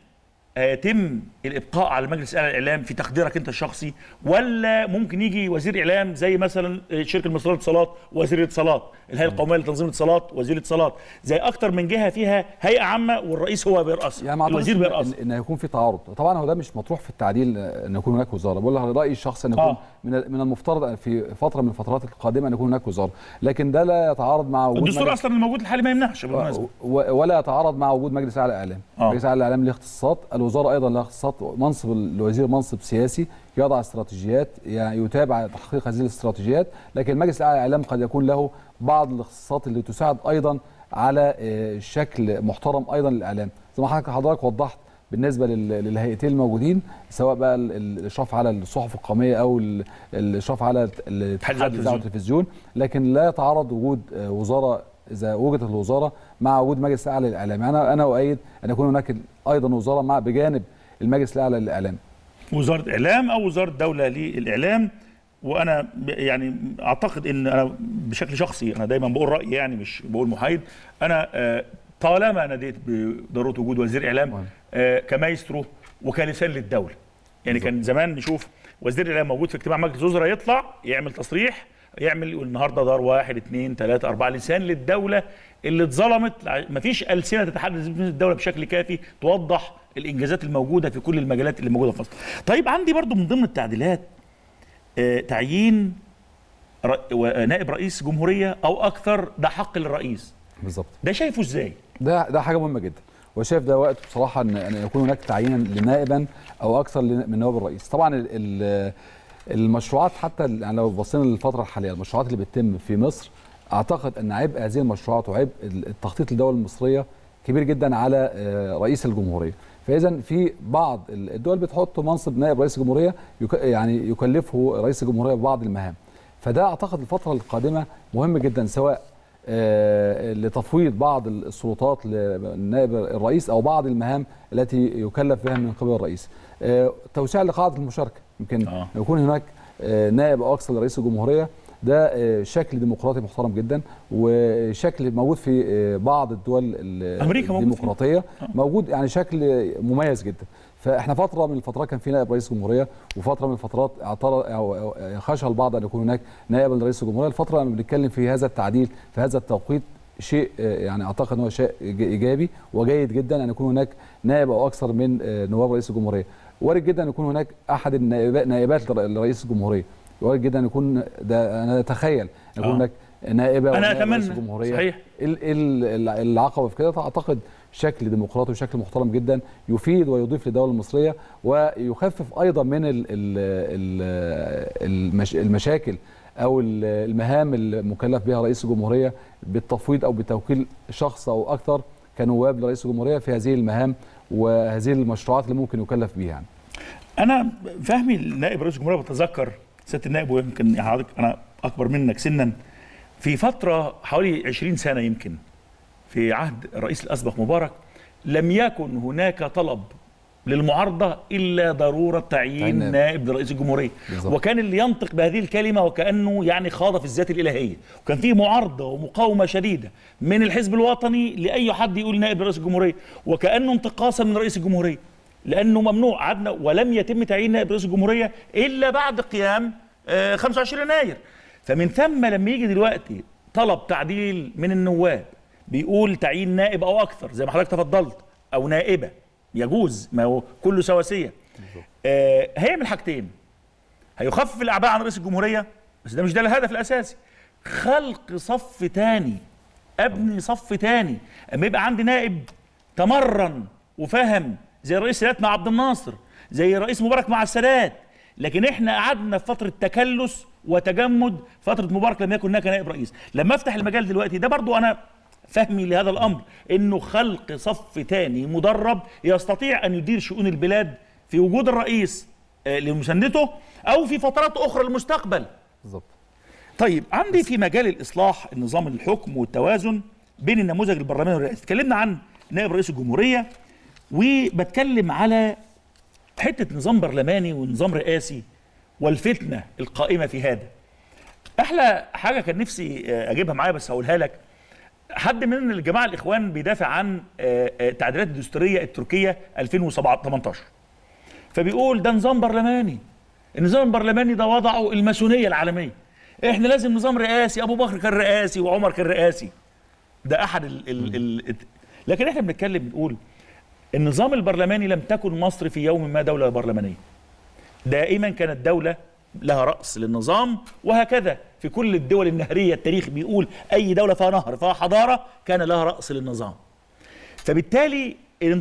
هيتم الابقاء على مجلس الاعلى للاعلام في تقديرك انت الشخصي ولا ممكن يجي وزير اعلام زي مثلا الشركه المصريه للاتصالات وزير الاتصالات الهيئه القوميه لتنظيم الاتصالات وزير الاتصالات زي اكتر من جهه فيها هيئه عامه والرئيس هو بيرأسها يعني ما اعتقدش الوزير إن- بيرأسها ان, إن هيكون في تعارض طبعا هو ده مش مطروح في التعديل آه، ان يكون هناك وزاره بقول لك رايي الشخصي ان يكون آه. من من المفترض أن في فتره من الفترات القادمه ان يكون هناك وزاره لكن ده لا يتعارض مع وجود الدستور مجلس- اصلا الموجود الحالي ما يمنعش بالمناسبه و- ولا يتعارض مع وجود مجلس اعلى اعلام آه. مجلس اعلى اعلام له اختصاصات الوزاره ايضا لها اختصاصات منصب الوزير منصب سياسي يضع استراتيجيات يعني يتابع تحقيق هذه الاستراتيجيات لكن المجلس الاعلى للاعلام قد يكون له بعض الاختصاصات اللي تساعد ايضا على آه، شكل محترم ايضا للاعلام زي ما حضرتك حضرتك وضحت بالنسبه لل- للهيئتين الموجودين سواء بقى ال- ال- الاشراف على الصحف القوميه او ال- الاشراف على الت- الاتحاد الاذاعه والتلفزيون. والتلفزيون لكن لا يتعارض وجود آه، وزاره اذا وجدت الوزاره مع وجود مجلس اعلى للاعلام انا انا اؤيد ان يكون هناك ايضا وزاره مع بجانب المجلس الاعلى للاعلام وزاره اعلام او وزاره دوله للاعلام وانا ب- يعني اعتقد ان انا بشكل شخصي انا دايما بقول رايي يعني مش بقول محايد انا آه، طالما ناديت بضروره وجود وزير اعلام آه، كمايسترو وكلسان للدوله يعني كان زمان نشوف وزير الاعلام موجود في اجتماع مجلس الوزراء يطلع يعمل تصريح يعمل يقول النهارده دار واحد اثنين ثلاثه اربعه لسان للدوله اللي اتظلمت ما فيش السنه تتحدث باسم الدوله بشكل كافي توضح الانجازات الموجوده في كل المجالات اللي موجوده في مصر. طيب عندي برضو من ضمن التعديلات آه، تعيين ر- و- نائب رئيس جمهوريه او اكثر ده حق للرئيس بالظبط ده شايفه ازاي؟ ده ده حاجه مهمه جدا وشايف ده وقت بصراحه ان ان يكون هناك تعيينا لنائبا او اكثر لن- من نواب الرئيس طبعا ال- ال- المشروعات حتى ال- يعني لو بصينا للفتره الحاليه المشروعات اللي بتتم في مصر اعتقد ان عبء هذه المشروعات وعبء ال- التخطيط للدوله المصريه كبير جدا على آه، رئيس الجمهوريه فاذا في بعض ال- الدول بتحط منصب نائب رئيس الجمهوريه يك يعني يكلفه رئيس الجمهوريه ببعض المهام فده اعتقد الفتره القادمه مهم جدا سواء آه، لتفويض بعض السلطات للنائب الرئيس او بعض المهام التي يكلف بها من قبل الرئيس آه، توسيع لقاعده المشاركه يمكن آه. يكون هناك آه، نائب او اكثر لرئيس الجمهوريه ده آه، شكل ديمقراطي محترم جدا وشكل موجود في آه، بعض الدول ال- أمريكا موجود فيه. الديمقراطيه موجود يعني شكل مميز جدا فاحنا فتره من الفترات كان في نائب رئيس جمهوريه وفتره من الفترات اعترض او أو خشى البعض ان يكون هناك نائب لرئيس الجمهوريه الفتره اللي بنتكلم في هذا التعديل في هذا التوقيت شيء آه، يعني اعتقد ان هو شيء إيج- ايجابي وجيد جدا ان يكون هناك نائب او اكثر من آه، نواب رئيس الجمهوريه وارد جدا ان يكون هناك احد النائبات نائبات لر- لرئيس الجمهوريه وارد جدا ان يكون ده انا اتخيل ان يكون آه. هناك نائبه أنا ونائب أتمنى. رئيس الجمهوريه صحيح. ال- ال- ال- العقبه في كده اعتقد شكل ديمقراطي وشكل محترم جدا يفيد ويضيف للدوله المصريه ويخفف ايضا من ال ال ال المش المشاكل او ال- المهام المكلف بها رئيس الجمهوريه بالتفويض او بتوكيل شخص او اكثر كنواب لرئيس الجمهوريه في هذه المهام وهذه المشروعات اللي ممكن يكلف بها يعني. انا فهمي النائب رئيس الجمهوريه بتذكر سياده النائب ويمكن حضرتك انا اكبر منك سنا في فتره حوالي 20 سنه يمكن في عهد الرئيس الاسبق مبارك لم يكن هناك طلب للمعارضه الا ضروره تعيين تعيين نائب. نائب لرئيس الجمهوريه بالظبط. وكان اللي ينطق بهذه الكلمه وكانه يعني خاض في الذات الالهيه وكان في معارضه ومقاومه شديده من الحزب الوطني لاي حد يقول نائب لرئيس الجمهوريه وكانه انتقاصا من رئيس الجمهوريه لانه ممنوع قعدنا ولم يتم تعيين نائب رئيس الجمهوريه الا بعد قيام آه، 25 يناير فمن ثم لما يجي دلوقتي طلب تعديل من النواب بيقول تعيين نائب او اكثر زي ما حضرتك تفضلت او نائبه يجوز ما هو كله سواسيه آه هيعمل حاجتين هيخفف الاعباء عن رئيس الجمهوريه بس ده مش ده الهدف الاساسي خلق صف تاني ابني صف تاني اما يبقى عندي نائب تمرن وفهم زي الرئيس السادات مع عبد الناصر زي الرئيس مبارك مع السادات لكن احنا قعدنا في فتره تكلس وتجمد فتره مبارك لم يكن هناك نائب رئيس لما افتح المجال دلوقتي ده برضو انا فهمي لهذا الامر انه خلق صف تاني مدرب يستطيع ان يدير شؤون البلاد في وجود الرئيس آه، لمساندته او في فترات اخرى للمستقبل بالظبط طيب عندي في مجال الاصلاح النظام الحكم والتوازن بين النموذج البرلماني والرئاسي اتكلمنا عن نائب رئيس الجمهوريه وبتكلم على حته نظام برلماني ونظام رئاسي والفتنه القائمه في هذا احلى حاجه كان نفسي آه، اجيبها معايا بس هقولها لك حد من الجماعه الاخوان بيدافع عن آه، آه، التعديلات الدستوريه التركيه 2018 فبيقول ده نظام برلماني النظام البرلماني ده وضعه الماسونيه العالميه احنا لازم نظام رئاسي ابو بكر كان رئاسي وعمر كان رئاسي ده احد ال ال ال لكن احنا بنتكلم بنقول النظام البرلماني لم تكن مصر في يوم ما دوله برلمانيه دائما كانت دوله لها راس للنظام وهكذا في كل الدول النهريه التاريخ بيقول اي دوله فيها نهر فيها حضاره كان لها راس للنظام فبالتالي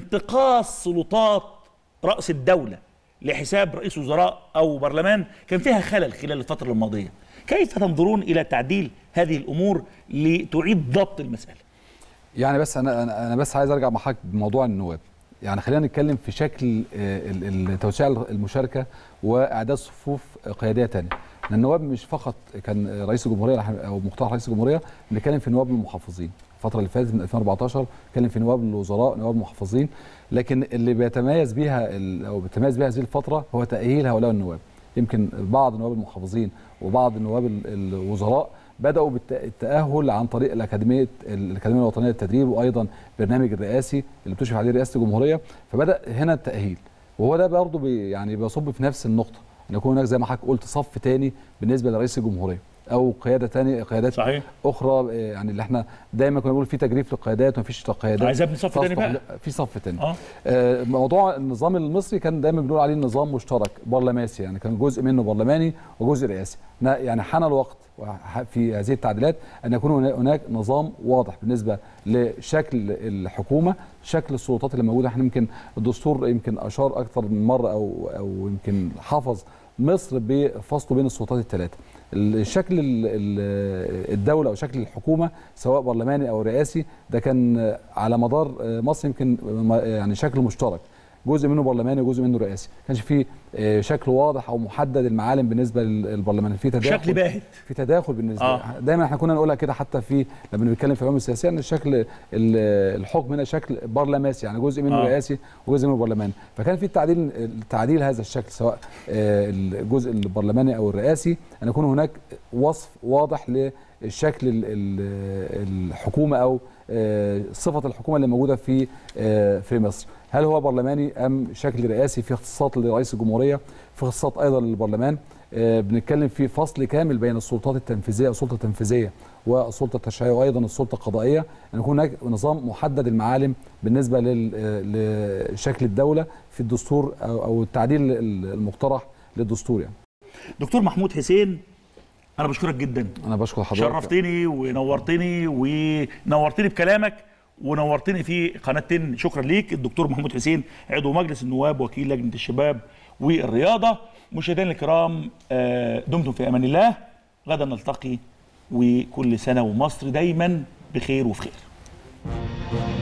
انتقاص سلطات رأس الدولة لحساب رئيس وزراء أو برلمان كان فيها خلل خلال الفترة الماضية كيف تنظرون إلى تعديل هذه الأمور لتعيد ضبط المسألة يعني بس انا انا أنا بس عايز ارجع مع حضرتك بموضوع النواب يعني خلينا نتكلم في شكل آه، ال- ال- توسيع المشاركه واعداد صفوف قياديه تانية لأن النواب مش فقط كان رئيس الجمهوريه او مقترح رئيس الجمهوريه بنتكلم في نواب المحافظين الفتره اللي فاتت من 2014 بنتكلم في نواب الوزراء نواب المحافظين لكن اللي بيتميز بيها ال- او بيتميز بيها هذه الفتره هو تاهيل هؤلاء النواب يمكن بعض نواب المحافظين وبعض نواب ال- الوزراء بداوا بالتاهل عن طريق الاكاديميه الاكاديميه الوطنيه للتدريب وايضا برنامج الرئاسي اللي بتشرف عليه رئاسه الجمهوريه فبدا هنا التاهيل وهو ده برضه بي يعني بيصب في نفس النقطه ان يكون هناك زي ما حضرتك قلت صف تاني بالنسبه لرئيس الجمهوريه او قياده تانية قيادات صحيح. اخرى آه، يعني اللي احنا دايما كنا بنقول في تجريف للقيادات ومفيش قيادات عايز ابني صف تاني تصلح بقى ل- في صف تاني اه آه، موضوع النظام المصري كان دايما بنقول عليه نظام مشترك برلماسي يعني كان جزء منه برلماني وجزء رئاسي نا- يعني حان الوقت وح- في هذه التعديلات ان يكون هنا- هناك نظام واضح بالنسبه لشكل الحكومه شكل السلطات اللي موجوده احنا يمكن الدستور يمكن اشار اكثر من مره او او يمكن حفظ مصر بفصله بين السلطات الثلاثه الشكل ال- ال- الدوله او شكل الحكومه سواء برلماني او رئاسي ده كان على مدار مصر يمكن ما- يعني شكل مشترك جزء منه برلماني وجزء منه رئاسي ما كانش فيه آه، شكل واضح او محدد المعالم بالنسبه للبرلمان في تداخل شكل باهت في تداخل بالنسبه آه. آه. دايما احنا كنا نقولها كده حتى في لما بنتكلم في العلوم السياسيه ان الشكل ال- الحكم هنا شكل برلماسي يعني جزء منه آه. آه. رئاسي وجزء منه برلماني فكان في التعديل تعديل هذا الشكل سواء آه، الجزء البرلماني او الرئاسي ان يكون هناك وصف واضح للشكل ال- ال- الحكومه او آه، صفه الحكومه اللي موجوده في آه، في مصر هل هو برلماني ام شكل رئاسي في اختصاصات لرئيس الجمهوريه في اختصاصات ايضا للبرلمان آه، بنتكلم في فصل كامل بين السلطات التنفيذيه السلطه التنفيذيه والسلطه التشريعيه وايضا السلطه القضائيه ان يكون هناك نظام محدد المعالم بالنسبه لل- آه، لشكل الدوله في الدستور او أو التعديل المقترح للدستور يعني دكتور محمود حسين انا بشكرك جدا انا بشكر حضرتك شرفتني ونورتني ونورتني بكلامك ونورتني في قناه تن شكرا ليك الدكتور محمود حسين عضو مجلس النواب وكيل لجنه الشباب والرياضه مشاهدينا الكرام آه، دمتم في امان الله غدا نلتقي وكل سنه ومصر دايما بخير وفي خير